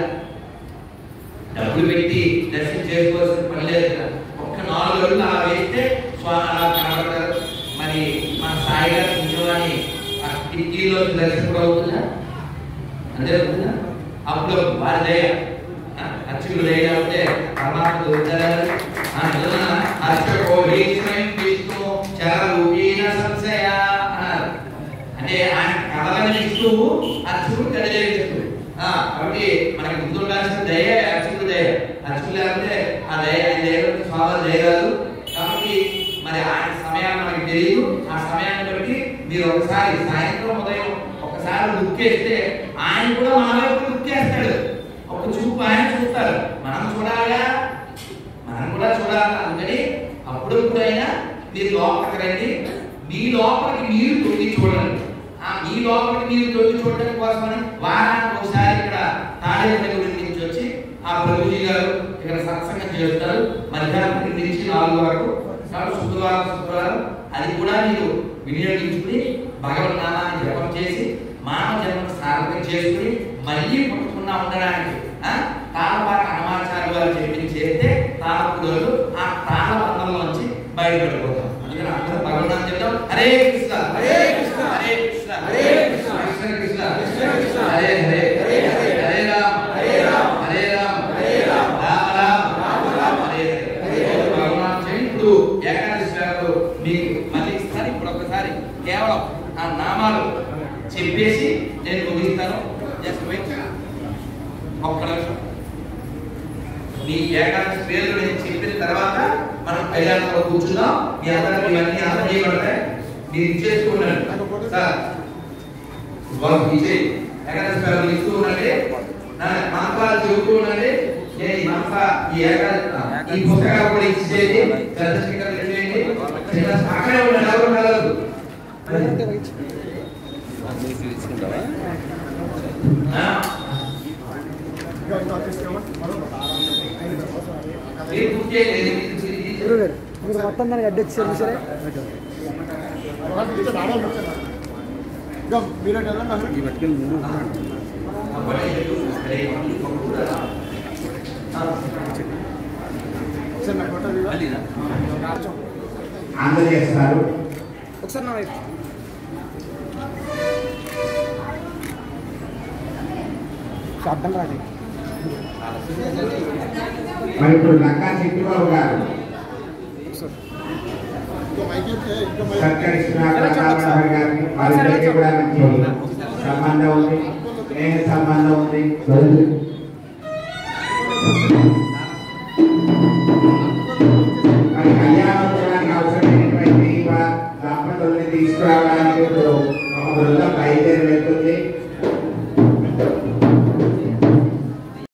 డబ్బులు పెట్టి దర్శనం చేసుకోవాల్సిన పని లేదు కదా ఒక్క నాలుగు రోజులు అలా వేస్తే స్వామి అలా కనబడతారు మరి మన సాయి గారు కూర్చోని ఆ కిటికీలో దర్శనం కూడా అవుతుందా అంతే అవుతుందా అప్పుడు వారి దయ ఆ, అర్చకులు దయ ఉంటే పరమాత్మ దొరుకుతారా ఆ, నిజమా? అర్చకో భీష్మయం విష్ణు చరరూపీణ సంశయ అన్నారు అంటే ఆయన కథలను ఇస్తూ అర్చకుడు కదిలే ఇస్తూ ఆ, కాబట్టి మనకి ముందు ఉండాల్సిన దయ అర్చకుడు దయ అర్చకుడు లేకపోతే ఆ దయ ఆయన దయ స్వామి దయ కాదు కాబట్టి మరి ఆయన సమయాన్ని మనకి తెలియదు ఆ సమయాన్ని బట్టి మీరు ఒకసారి సాయంత్రం ఉదయం ఒకసారి లుక్ వేస్తే ఆయన కూడా మన వైపు లుక్ వేస్తాడు ఒక చూపు ఆయన చూస్తారు మనం చూడాలిగా మనం కూడా చూడాలి అందుకని అప్పుడప్పుడైనా మీరు లోపలికి రండి మీ లోపలికి మీరు తొంగి చూడండి ఆ మీ లోపలికి మీరు తొంగి చూడడం కోసమని వారానికి ఒకసారి ఇక్కడ తాడేపల్లి గుడి నుంచి వచ్చి ఆ ప్రభుజీ గారు ఇక్కడ సత్సంగం చేస్తారు మధ్యాహ్నం ఒకటి నుంచి నాలుగు వరకు కాబట్టి శుక్రవారం శుక్రవారం అది కూడా మీరు వినియోగించుకుని భగవన్ నామాన్ని జపం చేసి మానవ జన్మను సార్థకం చేసుకుని మళ్ళీ పుట్టకుండా ఉండడానికి ఆ, తాళపాక హనుమాచార్య వారు చెప్పింది చేస్తే తాళపుడోలు ఆ తాళ బంధంలోంచి బయటపడిపోతాం అందుకని అందరూ భగవన్ చెప్తాం హరే కృష్ణ హరే కృష్ణ హరే కృష్ణ హరే కృష్ణ కృష్ణ కృష్ణ కృష్ణ కృష్ణ హరే హరే హరే హరే హరే రామ హరే రామ హరే రామ హరే రామ రామ రామ రామ రామ హరే హరే హరే భగవాన్ జయంతుడు ఏకాదశి వేళలో మీకు మళ్ళీ ఇస్తాను ఇప్పుడు ఒకసారి కేవలం ఆ నామాలు చెప్పేసి నేను ముగిస్తాను జస్ట్ వెయిట్ ఒక్క నిమిషం మీ ఏకాదశి పేర్లు నేను చెప్పిన తర్వాత మనం కళ్యాణంలో కూర్చుందాం మీ అందరికి ఇవన్నీ అర్థం చేయబడతాయి మీరు ఇచ్చేసుకున్నాను సార్ వాళ్ళు ఇచ్చే ఏకాదశి పేర్లు ఇస్తూ ఉండండి నా మంత్రాలు చెబుతూ ఉండండి నేను ఈ మంత్ర ఈ ఏకాదశి ఈ పుస్తకాలు కూడా ఇచ్చేది చంద్రశేఖర్ ఇచ్చేయండి చిన్న అక్కడే ఉండండి ఎవరు కలదు తీసుకుంటావా మీరు పూర్తి చేయండి. గురువు గారు మీరు మొత్తం దానికి అడ్డొచ్చారు సరే ఈ పట్టుకెళ్ళి ముందు మళ్ళీనా అందజేస్తారు ఒకసారి నా వైపు అర్థం రాదు మరి ఇప్పుడు లంకా చిట్టిబాబు గారు సత్కరిస్తున్న ప్రతాపరావు గారిని వారిద్దరికీ కూడా మంచి సంబంధం ఉంది స్నేహ సంబంధం ఉంది తీసుకురావడానికి